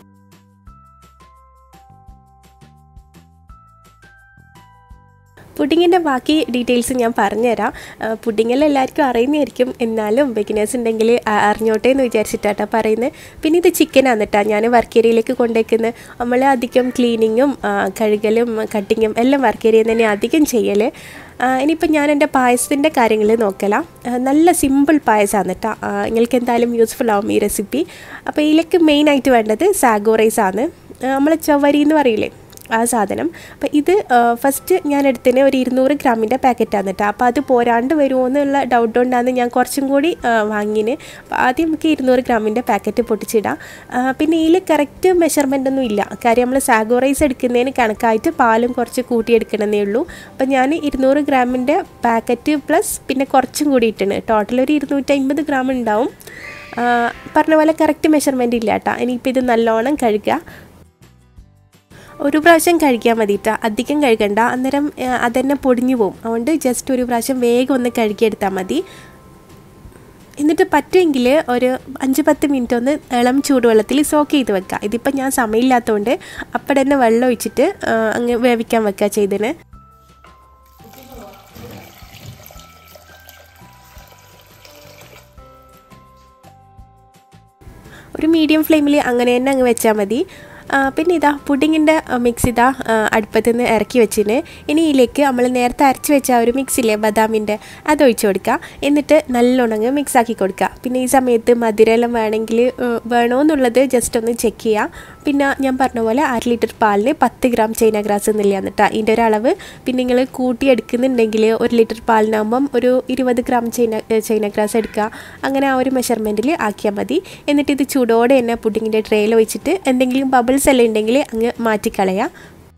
പുഡിങ്ങിൻ്റെ ബാക്കി ഡീറ്റെയിൽസ് ഞാൻ പറഞ്ഞുതരാം പുഡിങ്ങെല്ലാം എല്ലാവർക്കും അറിയുന്നതായിരിക്കും എന്നാലും ബിഗിനേഴ്സ് ഉണ്ടെങ്കിൽ അ- അറിഞ്ഞോട്ടെ എന്ന് വിചാരിച്ചിട്ടാട്ടോ പറയുന്നത് പിന്നെ ഇത് ചിക്കനാണ് കേട്ടോ ഞാൻ വർക്ക് ഏരിയയിലേക്ക് കൊണ്ടുവയ്ക്കുന്നത് നമ്മൾ അധികം ക്ലീനിങ്ങും കഴുകലും കട്ടിങ്ങും എല്ലാം വർക്ക് ഏരിയയിൽ തന്നെ അധികം ചെയ്യൽ ഇനിയിപ്പോൾ ഞാൻ എൻ്റെ പായസത്തിൻ്റെ കാര്യങ്ങൾ നോക്കലാം ആ, നല്ല സിമ്പിൾ പായസമാണ് കേട്ടോ നിങ്ങൾക്ക് എന്തായാലും യൂസ്ഫുൾ ആവും ഈ റെസിപ്പി അപ്പോൾ ഇതിലേക്ക് മെയിനായിട്ട് വേണ്ടത് സാഗോ റൈസ് ആണ് നമ്മൾ ചവരി എന്ന് പറയില്ലേ ആ സാധനം അപ്പോൾ ഇത് ഫസ്റ്റ് ഞാൻ എടുത്തതിന് ഒരു ഇരുന്നൂറ് ഗ്രാമിൻ്റെ പാക്കറ്റാണ് കേട്ടോ അപ്പോൾ അത് പോരാണ്ട് വരുമോ എന്നുള്ള ഡൗട്ട് കൊണ്ടാണ് ഞാൻ കുറച്ചും കൂടി ആ, വാങ്ങിന് അപ്പോൾ ആദ്യം നമുക്ക് ഇരുന്നൂറ് ഗ്രാമിൻ്റെ പാക്കറ്റ് പൊട്ടിച്ചിടാം ആ, പിന്നെ ഇതിൽ കറക്റ്റ് മെഷർമെൻ്റ് ഒന്നും ഇല്ല കാര്യം നമ്മൾ സാഗോ റൈസ് എടുക്കുന്നതിന് കണക്കായിട്ട് പാലും കുറച്ച് കൂട്ടിയെടുക്കണമെന്നേ ഉള്ളൂ അപ്പോൾ ഞാൻ ഇരുന്നൂറ് ഗ്രാമിൻ്റെ പാക്കറ്റ് പ്ലസ് പിന്നെ കുറച്ചും കൂടി ഇട്ടാണ് ടോട്ടൽ ഒരു ഇരുന്നൂറ്റി അമ്പത് ഗ്രാം ഉണ്ടാവും ആ, പറഞ്ഞ പോലെ കറക്റ്റ് മെഷർമെൻറ്റ് ഇല്ല കേട്ടോ ഇനിയിപ്പോൾ ഇത് നല്ലോണം കഴുകുക ഒരു പ്രാവശ്യം കഴിക്കാൻ മതിട്ടാ അധികം കഴുകണ്ട അന്നേരം ആ, അതന്നെ പൊടിഞ്ഞു പോകും അതുകൊണ്ട് ജസ്റ്റ് ഒരു പ്രാവശ്യം വേഗം ഒന്ന് കഴുകിയെടുത്താൽ മതി എന്നിട്ട് പറ്റുമെങ്കിൽ ഒരു അഞ്ച് പത്ത് മിനിറ്റ് ഒന്ന് ഇളം ചൂടുവെള്ളത്തിൽ സോക്ക് ചെയ്ത് വെക്കുക ഇതിപ്പോൾ ഞാൻ സമയമില്ലാത്തതുകൊണ്ട് അപ്പം തന്നെ വെള്ളം ഒഴിച്ചിട്ട് ആ, അങ്ങ് വേവിക്കാൻ വെക്കുക ചെയ്തതിന് ഒരു മീഡിയം ഫ്ലെയിമിൽ അങ്ങനെ തന്നെ അങ്ങ് വെച്ചാൽ മതി ആ, പിന്നെ ഇതാ പുഡിങ്ങിൻ്റെ മിക്സ് ഇതാ ആ, അടുപ്പത്ത് നിന്ന് ഇറക്കി വെച്ചിന് ഇനി ഇതിലേക്ക് നമ്മൾ നേരത്തെ അരച്ച് വെച്ച ആ ഒരു മിക്സില്ലേ ബദാമിൻ്റെ അത് ഒഴിച്ച് കൊടുക്കുക എന്നിട്ട് നല്ലോണം അങ്ങ് മിക്സ് ആക്കി കൊടുക്കുക പിന്നെ ഈ സമയത്ത് മധുരമെല്ലാം വേണമെങ്കിൽ വേണമെന്നുള്ളത് ജസ്റ്റ് ഒന്ന് ചെക്ക് ചെയ്യുക പിന്നെ ഞാൻ പറഞ്ഞ പോലെ അര ലിറ്റർ പാലിന് പത്ത് ഗ്രാം ചൈന ഗ്രാസ് എന്നില്ല എന്നിട്ടാ ഇതിൻ്റെ ഒരു അളവ് പിന്നെ നിങ്ങൾ കൂട്ടിയെടുക്കുന്നുണ്ടെങ്കിൽ ഒരു ലിറ്റർ പാലിനാകുമ്പം ഒരു ഇരുപത് ഗ്രാം ചൈന ചൈന ഗ്രാസ് എടുക്കുക അങ്ങനെ ആ ഒരു മെഷർമെൻറ്റിൽ ആക്കിയാൽ മതി എന്നിട്ട് ഇത് ചൂടോടെ തന്നെ പുഡിങ്ങിൻ്റെ ട്രേയിൽ വെച്ചിട്ട് എന്തെങ്കിലും ബബിൾസ് എല്ലാം ഉണ്ടെങ്കിൽ അങ്ങ് മാറ്റിക്കളയാം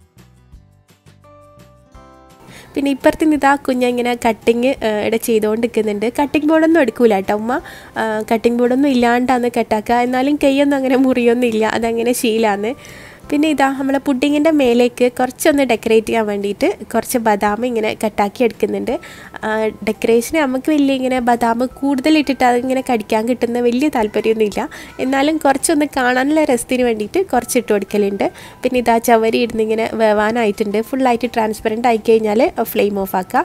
പിന്നെ ഇപ്പുറത്ത് നിന്ന് ഇതാ കുഞ്ഞ ഇങ്ങനെ കട്ടിങ് ഇവിടെ ചെയ്തുകൊണ്ട് നിൽക്കുന്നുണ്ട് കട്ടിങ് ബോർഡൊന്നും എടുക്കൂല കേട്ടോ ഉമ്മ കട്ടിങ് ബോർഡൊന്നും ഇല്ലാണ്ടാന്ന് കട്ടാക്കുക എന്നാലും കൈയൊന്നും അങ്ങനെ മുറിയൊന്നും ഇല്ല അതങ്ങനെ ശീലമാണ് പിന്നെ ഇതാ നമ്മളെ പുഡിങ്ങിൻ്റെ മേലേക്ക് കുറച്ചൊന്ന് ഡെക്കറേറ്റ് ചെയ്യാൻ വേണ്ടിയിട്ട് കുറച്ച് ബദാം ഇങ്ങനെ കട്ടാക്കി എടുക്കുന്നുണ്ട് ഡെക്കറേഷന് നമുക്ക് വലിയ ഇങ്ങനെ ബദാം കൂടുതലിട്ടിട്ട് അതിങ്ങനെ കടിക്കാൻ കിട്ടുന്ന വലിയ താല്പര്യമൊന്നുമില്ല എന്നാലും കുറച്ചൊന്ന് കാണാനുള്ള രസത്തിന് വേണ്ടിയിട്ട് കുറച്ച് ഇട്ട് കൊടുക്കലുണ്ട് പിന്നെ ഇതാ ചവരി ഇടുന്നിങ്ങനെ വേവാനായിട്ടുണ്ട് ഫുള്ളായിട്ട് ട്രാൻസ്പെറൻറ്റ് ആയി കഴിഞ്ഞാൽ ഫ്ലെയിം ഓഫ് ആക്കുക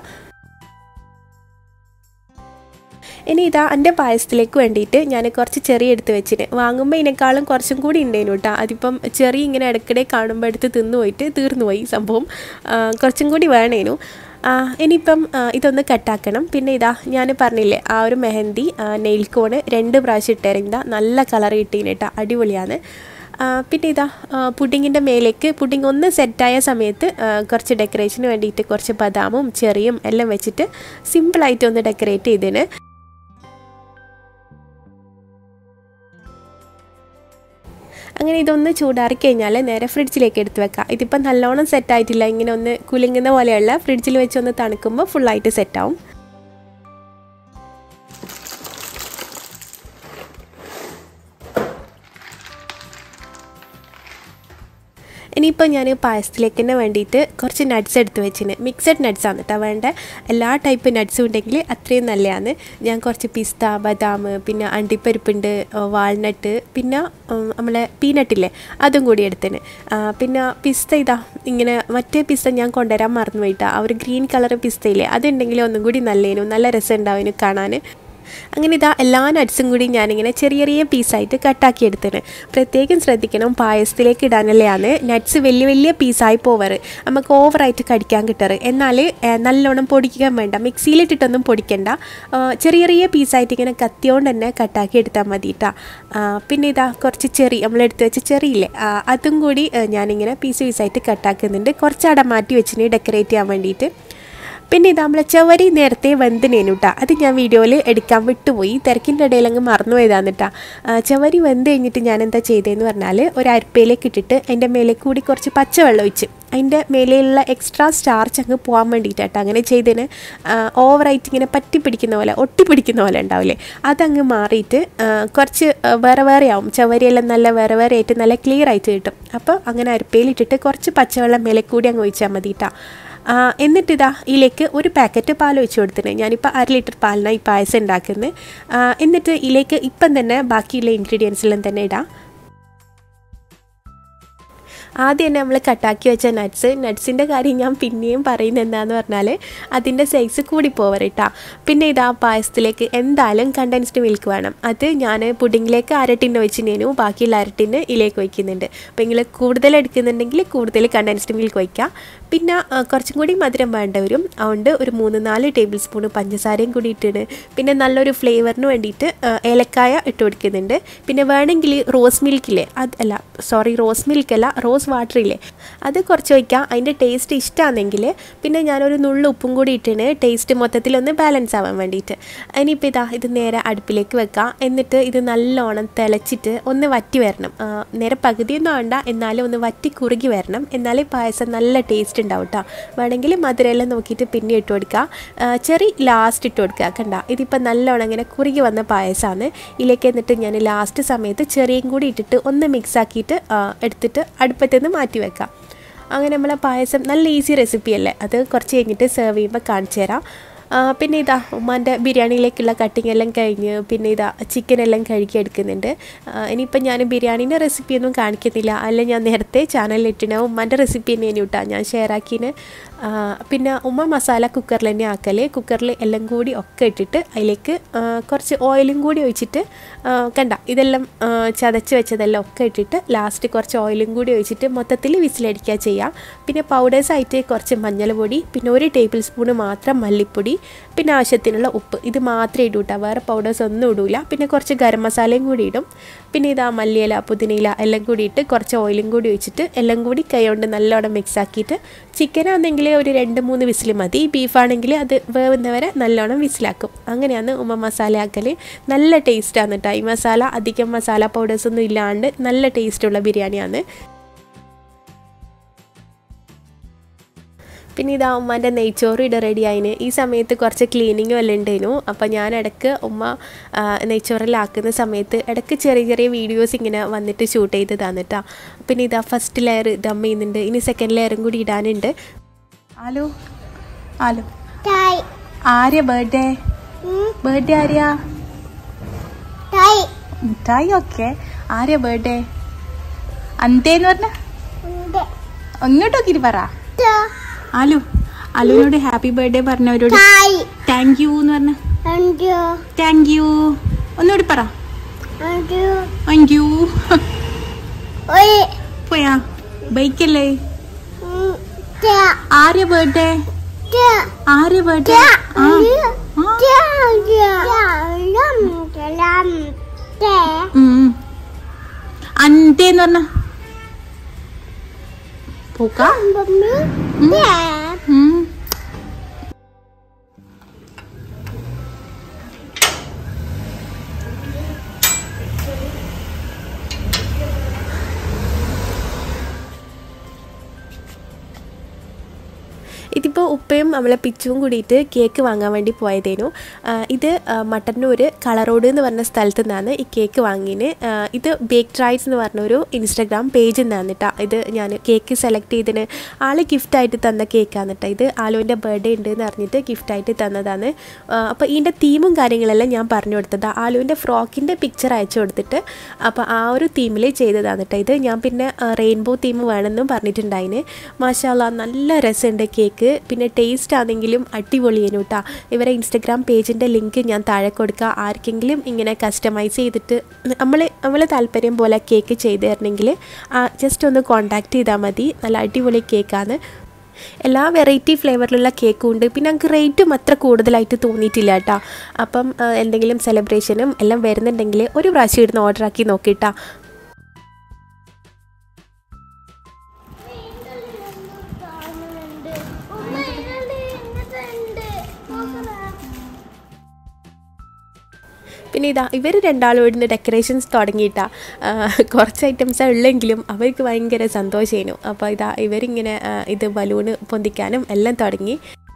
ഇനി ഇതാ എൻ്റെ പായസത്തിലേക്ക് വേണ്ടിയിട്ട് ഞാൻ കുറച്ച് ചെറിയ എടുത്ത് വെച്ചിന് വാങ്ങുമ്പോൾ ഇതിനേക്കാളും കുറച്ചും കൂടി ഉണ്ടായിരുന്നു കേട്ടോ അതിപ്പം ചെറിയ ഇങ്ങനെ ഇടയ്ക്കിടെ കാണുമ്പോൾ എടുത്ത് തിന്നു പോയിട്ട് തീർന്നു പോയി സംഭവം ആ, കുറച്ചും കൂടി വേണേനു ആ, ഇനിയിപ്പം ആ, ഇതൊന്ന് കട്ടാക്കണം പിന്നെ ഇതാ ഞാൻ പറഞ്ഞില്ലേ ആ ഒരു മെഹന്തി നെയിൽ കോണ് രണ്ട് പ്രാവശ്യം ഇട്ടേരിങ്ങ നല്ല കളർ കിട്ടീന് കേട്ടോ അടിപൊളിയാണ് ആ, പിന്നെ ഇതാ പുഡിങ്ങിൻ്റെ മേലേക്ക് പുഡിങ് ഒന്ന് സെറ്റായ സമയത്ത് ആ, കുറച്ച് ഡെക്കറേഷന് വേണ്ടിയിട്ട് കുറച്ച് ബദാമും ചെറിയും എല്ലാം വെച്ചിട്ട് സിമ്പിളായിട്ട് ഒന്ന് ഡെക്കറേറ്റ് ചെയ്തതിന് അങ്ങനെ ഇതൊന്ന് ചൂടാറി കഴിഞ്ഞാൽ നേരെ ഫ്രിഡ്ജിലേക്ക് എടുത്ത് വെക്കാം ഇതിപ്പം നല്ലോണം സെറ്റായിട്ടില്ല ഇങ്ങനെ ഒന്ന് കുലുങ്ങുന്ന പോലെയുള്ള ഫ്രിഡ്ജിൽ വെച്ച് ഒന്ന് തണുക്കുമ്പോൾ ഫുള്ളായിട്ട് സെറ്റാവും ഇനിയിപ്പോൾ ഞാൻ പായസത്തിലേക്ക് തന്നെ വേണ്ടിയിട്ട് കുറച്ച് നട്ട്സ് എടുത്ത് വെച്ചിന് മിക്സഡ് നട്ട്സ് ആണ് കേട്ടോ വേണ്ട എല്ലാ ടൈപ്പ് നട്ട്സും ഉണ്ടെങ്കിൽ അത്രയും നല്ലതാണ് ഞാൻ കുറച്ച് പിസ്ത ബദാം പിന്നെ അണ്ടിപ്പരിപ്പുണ്ട് വാൾനട്ട് പിന്നെ ഉം, നമ്മളെ പീനട്ടില്ലേ അതും കൂടി എടുത്തിന് ആ, പിന്നെ പിസ്ത ഇതാ ഇങ്ങനെ മറ്റേ പിസ്ത ഞാൻ കൊണ്ടുവരാൻ മറന്നു പോയിട്ടാ ആ ഒരു ഗ്രീൻ കളർ പിസ്തയില്ലേ അതുണ്ടെങ്കിൽ ഒന്നും കൂടി നല്ലേനു നല്ല രസം ഉണ്ടാവും കാണാൻ അങ്ങനെ ഇതാ എല്ലാ നട്ട്സും കൂടി ഞാനിങ്ങനെ ചെറിയ ചെറിയ പീസായിട്ട് കട്ടാക്കി എടുത്തിന് പ്രത്യേകം ശ്രദ്ധിക്കണം പായസത്തിലേക്ക് ഇടാനല്ലാണ് നട്ട്സ് വലിയ വലിയ പീസായി പോവാറ് നമുക്ക് ഓവറായിട്ട് കടിക്കാൻ കിട്ടാറ് എന്നാൽ ഏഹ്, നല്ലോണം പൊടിക്കാൻ വേണ്ട മിക്സിയിലിട്ടിട്ടൊന്നും പൊടിക്കണ്ട ആ, ചെറിയ ചെറിയ പീസായിട്ട് ഇങ്ങനെ കത്തിയോണ്ട് തന്നെ കട്ടാക്കി എടുത്താൽ മതി കേട്ടോ പിന്നെ ഇതാ കുറച്ച് ചെറി നമ്മളെടുത്ത് വെച്ച ചെറിയില്ലേ ആ, അതും കൂടി ഏഹ്, ഞാനിങ്ങനെ പീസ് പീസായിട്ട് കട്ടാക്കുന്നുണ്ട് കുറച്ച് അട മാറ്റി വെച്ചിന് ഡെക്കറേറ്റ് ചെയ്യാൻ വേണ്ടിയിട്ട് പിന്നെ ഇത് നമ്മളെ ചവരി നേരത്തെ വെന്തിനേനു കേട്ടോ അത് ഞാൻ വീഡിയോയിൽ എടുക്കാൻ വിട്ടുപോയി തിരക്കിൻ്റെ ഇടയിൽ അങ്ങ് മറന്നു പോയതാണ് കേട്ടോ ചവരി വെന്ത് കഴിഞ്ഞിട്ട് ഞാൻ എന്താ ചെയ്തതെന്ന് പറഞ്ഞാൽ ഒരു അരിപ്പയിലേക്ക് ഇട്ടിട്ട് അതിൻ്റെ മേലെ കൂടി കുറച്ച് പച്ചവെള്ളം ഒഴിച്ച് അതിൻ്റെ മേലെയുള്ള എക്സ്ട്രാ സ്റ്റാർച്ച് അങ്ങ് പോകാൻ വേണ്ടിയിട്ടാട്ടോ അങ്ങനെ ചെയ്തതിന് ഓവറായിട്ട് ഇങ്ങനെ പറ്റി പിടിക്കുന്ന പോലെ ഒട്ടി പിടിക്കുന്ന പോലെ ഉണ്ടാവില്ലേ അതങ്ങ് മാറിയിട്ട് ആ, കുറച്ച് ആ, വേറെ വേറെ ആവും ചവരിയെല്ലാം നല്ല വേറെ വേറെ ആയിട്ട് നല്ല ക്ലിയർ ആയിട്ട് കിട്ടും അപ്പോൾ അങ്ങനെ അരിപ്പയിലിട്ടിട്ട് കുറച്ച് പച്ചവെള്ളം മേലെ കൂടി അങ്ങ് ഒഴിച്ചാൽ മതി കേട്ടോ ആ, എന്നിട്ടിതാ ഇതിലേക്ക് ഒരു പാക്കറ്റ് പാൽ ഒഴിച്ച് കൊടുത്തിന് ഞാനിപ്പോൾ അര ലിറ്റർ പാലിനാണ് ഈ പായസം ഉണ്ടാക്കുന്നത് ആ, എന്നിട്ട് ഇതിലേക്ക് ഇപ്പം തന്നെ ബാക്കിയുള്ള ഇൻഗ്രീഡിയൻസ് എല്ലാം തന്നെ ഇടാം ആദ്യം തന്നെ നമ്മൾ കട്ടാക്കി വെച്ച നട്ട്സ് നട്ട്സിൻ്റെ കാര്യം ഞാൻ പിന്നെയും പറയുന്നത് എന്താന്ന് പറഞ്ഞാൽ അതിൻ്റെ സൈസ് കൂടി പോവരട്ടാ പിന്നെ ഇതാ പായസത്തിലേക്ക് എന്തായാലും കണ്ടൻസ്ഡ് മിൽക്ക് വേണം അത് ഞാൻ പുഡിങ്ങിലേക്ക് അരട്ടിന് ഒഴിച്ചിനേനു ബാക്കിയുള്ള അരട്ടിന് ഇതിലേക്ക് ഒഴിക്കുന്നുണ്ട് അപ്പോൾ നിങ്ങൾ കൂടുതൽ എടുക്കുന്നുണ്ടെങ്കിൽ കൂടുതൽ കണ്ടൻസ്ഡ് മിൽക്ക് ഒഴിക്കുക പിന്നെ ആ, കുറച്ചും കൂടി മധുരം വേണ്ട വരും അതുകൊണ്ട് ഒരു മൂന്ന് നാല് ടേബിൾ സ്പൂൺ പഞ്ചസാരയും കൂടി ഇട്ടിട്ട് പിന്നെ നല്ലൊരു ഫ്ലേവറിന് വേണ്ടിയിട്ട് ആ, ഏലക്കായ ഇട്ട് കൊടുക്കുന്നുണ്ട് പിന്നെ വേണമെങ്കിൽ റോസ് മിൽക്കില്ലേ അത് അല്ല സോറി റോസ് മിൽക്ക് അല്ല റോസ് വാട്ടർ ഇല്ലേ അത് കുറച്ച് ഒഴിക്കാം അതിൻ്റെ ടേസ്റ്റ് ഇഷ്ടമാണെങ്കിൽ പിന്നെ ഞാനൊരു നുള്ളു ഉപ്പും കൂടി ഇട്ടിന് ടേസ്റ്റ് മൊത്തത്തിലൊന്ന് ബാലൻസ് ആവാൻ വേണ്ടിയിട്ട് ഇനിയിപ്പോൾ ഇതാ ഇത് നേരെ അടുപ്പിലേക്ക് വെക്കാം എന്നിട്ട് ഇത് നല്ലോണം തിളച്ചിട്ട് ഒന്ന് വറ്റി വരണം ആ, നേരെ പകുതിയൊന്നും വേണ്ട എന്നാലും ഒന്ന് വറ്റി കുറുകി വരണം എന്നാലേ പായസം നല്ല ടേസ്റ്റ് ടേസ്റ്റ് ഉണ്ടാവും കേട്ടോ വേണമെങ്കിൽ മധുരമെല്ലാം നോക്കിയിട്ട് പിന്നെ ഇട്ട് കൊടുക്കുക ആ, ചെറി ലാസ്റ്റ് ഇട്ട് കൊടുക്കുക കണ്ട ഇതിപ്പോൾ നല്ലോണം ഇങ്ങനെ കുറുകി വന്ന പായസമാണ് ഇതിലേക്ക് എന്നിട്ട് ഞാൻ ലാസ്റ്റ് സമയത്ത് ചെറിയും കൂടി ഇട്ടിട്ട് ഒന്ന് മിക്സ് ആക്കിയിട്ട് ആ, എടുത്തിട്ട് അടുപ്പത്ത് നിന്ന് മാറ്റി വെക്കാം അങ്ങനെ നമ്മളെ പായസം നല്ല ഈസി റെസിപ്പി അല്ലേ അത് കുറച്ച് കഴിഞ്ഞിട്ട് സെർവ് ചെയ്യുമ്പോൾ കാണിച്ചു തരാം ആ, പിന്നെ ഇതാ ഉമ്മാൻ്റെ ബിരിയാണിയിലേക്കുള്ള കട്ടിങ് എല്ലാം കഴിഞ്ഞ് പിന്നെ ഇതാ ചിക്കൻ എല്ലാം കഴുകി എടുക്കുന്നുണ്ട് ആ, ഇനിയിപ്പോൾ ഞാൻ ബിരിയാണീൻ്റെ റെസിപ്പിയൊന്നും കാണിക്കുന്നില്ല അല്ല ഞാൻ നേരത്തെ ചാനലിൽ ഇട്ടിന് ഉമ്മാൻ്റെ റെസിപ്പി തന്നെയാണ് കേട്ടോ ഞാൻ ഷെയർ ആക്കിന് ആ, പിന്നെ ഉമ്മ മസാല കുക്കറിൽ തന്നെ ആക്കൽ കുക്കറിൽ എല്ലാം കൂടി ഒക്കെ ഇട്ടിട്ട് അതിലേക്ക് ആ, കുറച്ച് ഓയിലും കൂടി ഒഴിച്ചിട്ട് ആ, കണ്ട ഇതെല്ലാം ആ, ചതച്ച് വെച്ചതെല്ലാം ഒക്കെ ഇട്ടിട്ട് ലാസ്റ്റ് കുറച്ച് ഓയിലും കൂടി ഒഴിച്ചിട്ട് മൊത്തത്തിൽ വിസിലടിക്കുക ചെയ്യാം പിന്നെ പൗഡേഴ്സ് ആയിട്ട് കുറച്ച് മഞ്ഞൾപ്പൊടി പിന്നെ ഒരു ടേബിൾ സ്പൂണ് മാത്രം മല്ലിപ്പൊടി പിന്നെ ആവശ്യത്തിനുള്ള ഉപ്പ് ഇത് മാത്രമേ ഇടൂ കേട്ടോ വേറെ പൗഡേഴ്സ് ഒന്നും ഇടൂല പിന്നെ കുറച്ച് ഗരം മസാലയും കൂടി ഇടും പിന്നെ ഇതാ മല്ലിയില പുതിനയില എല്ലാം കൂടി ഇട്ട് കുറച്ച് ഓയിലും കൂടി ഒഴിച്ചിട്ട് എല്ലാം കൂടി കൈ കൊണ്ട് നല്ലോണം മിക്സ് ആക്കിയിട്ട് ചിക്കൻ ആണെങ്കിൽ ഒരു രണ്ട് മൂന്ന് വിസിൽ മതി ബീഫാണെങ്കിൽ അത് വേവുന്നവരെ നല്ലോണം വിസിലാക്കും അങ്ങനെയാണ് ഉമ്മ മസാല ആക്കൽ നല്ല ടേസ്റ്റാണ് കേട്ടോ ഈ മസാല അധികം മസാല പൗഡേഴ്സ് ഒന്നും ഇല്ലാണ്ട് നല്ല ടേസ്റ്റുള്ള ബിരിയാണിയാണ് പിന്നെ ഇതാ ഉമ്മാൻ്റെ നെയ്ച്ചോറ് ഇട റെഡി ആയിന് ഈ സമയത്ത് കുറച്ച് ക്ലീനിങ്ങും എല്ലാം ഉണ്ടായിരുന്നു അപ്പോൾ ഞാൻ ഇടയ്ക്ക് ഉമ്മ ആ, നെയ്ച്ചോറിലാക്കുന്ന സമയത്ത് ഇടയ്ക്ക് ചെറിയ ചെറിയ വീഡിയോസ് ഇങ്ങനെ വന്നിട്ട് ഷൂട്ട് ചെയ്തതാണ് കേട്ടോ പിന്നെ ഇതാ ഫസ്റ്റ് ലെയർ ദം ചെയ്യുന്നുണ്ട് ഇനി സെക്കൻഡ് ലെയറും കൂടി ഇടാനുണ്ട് Aalu Aalu Tai. Arya birthday Hmm. Birthday Arya Tai. മിഠായി ഒക്കെ ആരെയാ ബർത്ത്ഡേ അന്തേന്ന് പറഞ്ഞ Inde. അങ്ങോട്ട് നോക്കിയിട്ട് പറ Ta. ആലു ആലുവിനോട് ഹാപ്പി ബർത്ത്ഡേ പറഞ്ഞവരോട് Tai. താങ്ക് യു എന്ന് പറഞ്ഞ And you. താങ്ക് യു ഒന്നുകൂടി പറ And you. Thank you Oi. പോയാ ബൈക്കല്ലേ Hmm. Ta. Arya birthday Ta. Arya birthday Ta. ആ And you. ആ. Ta. And you. Ta. Lam. Lam. Ta. ഉം. അന്തേന്ന് പറഞ്ഞ പോക്ക Bumi. Ta. ഉം. ഇതിപ്പോൾ ഉപ്പയും നമ്മളെ പിച്ചുവും കൂടിയിട്ട് കേക്ക് വാങ്ങാൻ വേണ്ടി പോയതേനു ആ, ഇത് ആ, മട്ടന്നൂർ കളറോഡ് എന്ന് പറഞ്ഞ സ്ഥലത്തു നിന്നാണ് ഈ കേക്ക് വാങ്ങിന് ആ, ഇത് ബേക്ക് ട്രൈസ് എന്ന് പറഞ്ഞൊരു ഇൻസ്റ്റാഗ്രാം പേജിൽ നിന്നാണ് കേട്ടോ ഇത് ഞാൻ കേക്ക് സെലക്ട് ചെയ്തതിന് ആൾ ഗിഫ്റ്റായിട്ട് തന്ന കേക്കാണ് കേട്ടോ ഇത് ആലുവിൻ്റെ ബർത്ത്ഡേ ഉണ്ട് എന്ന് അറിഞ്ഞിട്ട് ഗിഫ്റ്റായിട്ട് തന്നതാണ് അപ്പോൾ ഇതിൻ്റെ തീമും കാര്യങ്ങളെല്ലാം ഞാൻ പറഞ്ഞു കൊടുത്തത് ആലുവിൻ്റെ ഫ്രോക്കിൻ്റെ പിക്ചർ അയച്ചു കൊടുത്തിട്ട് അപ്പോൾ ആ ഒരു തീമിൽ ചെയ്തതാണ് കേട്ടോ ഇത് ഞാൻ പിന്നെ റെയിൻബോ തീം വേണമെന്നും പറഞ്ഞിട്ടുണ്ടായിന് മാഷാല്ല നല്ല രസമുണ്ട് കേക്ക് പിന്നെ ടേസ്റ്റ് ആണെങ്കിലും അടിപൊളിയേനു കേട്ടോ ഇവരെ ഇൻസ്റ്റഗ്രാം പേജിൻ്റെ ലിങ്ക് ഞാൻ താഴെ കൊടുക്കുക ആർക്കെങ്കിലും ഇങ്ങനെ കസ്റ്റമൈസ് ചെയ്തിട്ട് നമ്മൾ നമ്മൾ താല്പര്യം പോലെ കേക്ക് ചെയ്ത് തരണമെങ്കിൽ ജസ്റ്റ് ഒന്ന് കോണ്ടാക്ട് ചെയ്താൽ മതി നല്ല അടിപൊളി കേക്കാണ് എല്ലാ വെറൈറ്റി ഫ്ലേവറിലുള്ള കേക്കും ഉണ്ട് പിന്നെ ഞങ്ങൾക്ക് റേറ്റും അത്ര കൂടുതലായിട്ട് തോന്നിയിട്ടില്ല കേട്ടോ അപ്പം ആ, എന്തെങ്കിലും സെലിബ്രേഷനും എല്ലാം വരുന്നുണ്ടെങ്കിൽ ഒരു പ്രാവശ്യം ഇടുന്ന് ഓർഡർ ആക്കി നോക്കിയിട്ടാ പിന്നെ ഇതാ ഇവർ രണ്ടാളും ഇവിടുന്ന് ഡെക്കറേഷൻസ് തുടങ്ങിയിട്ടാ ആ, കുറച്ച് ഐറ്റംസ് ഉള്ളെങ്കിലും അവർക്ക് ഭയങ്കര സന്തോഷമായിരുന്നു അപ്പോൾ ഇതാ ഇവരിങ്ങനെ ആ, ഇത് ബലൂണ് പൊന്തിക്കാനും എല്ലാം തുടങ്ങി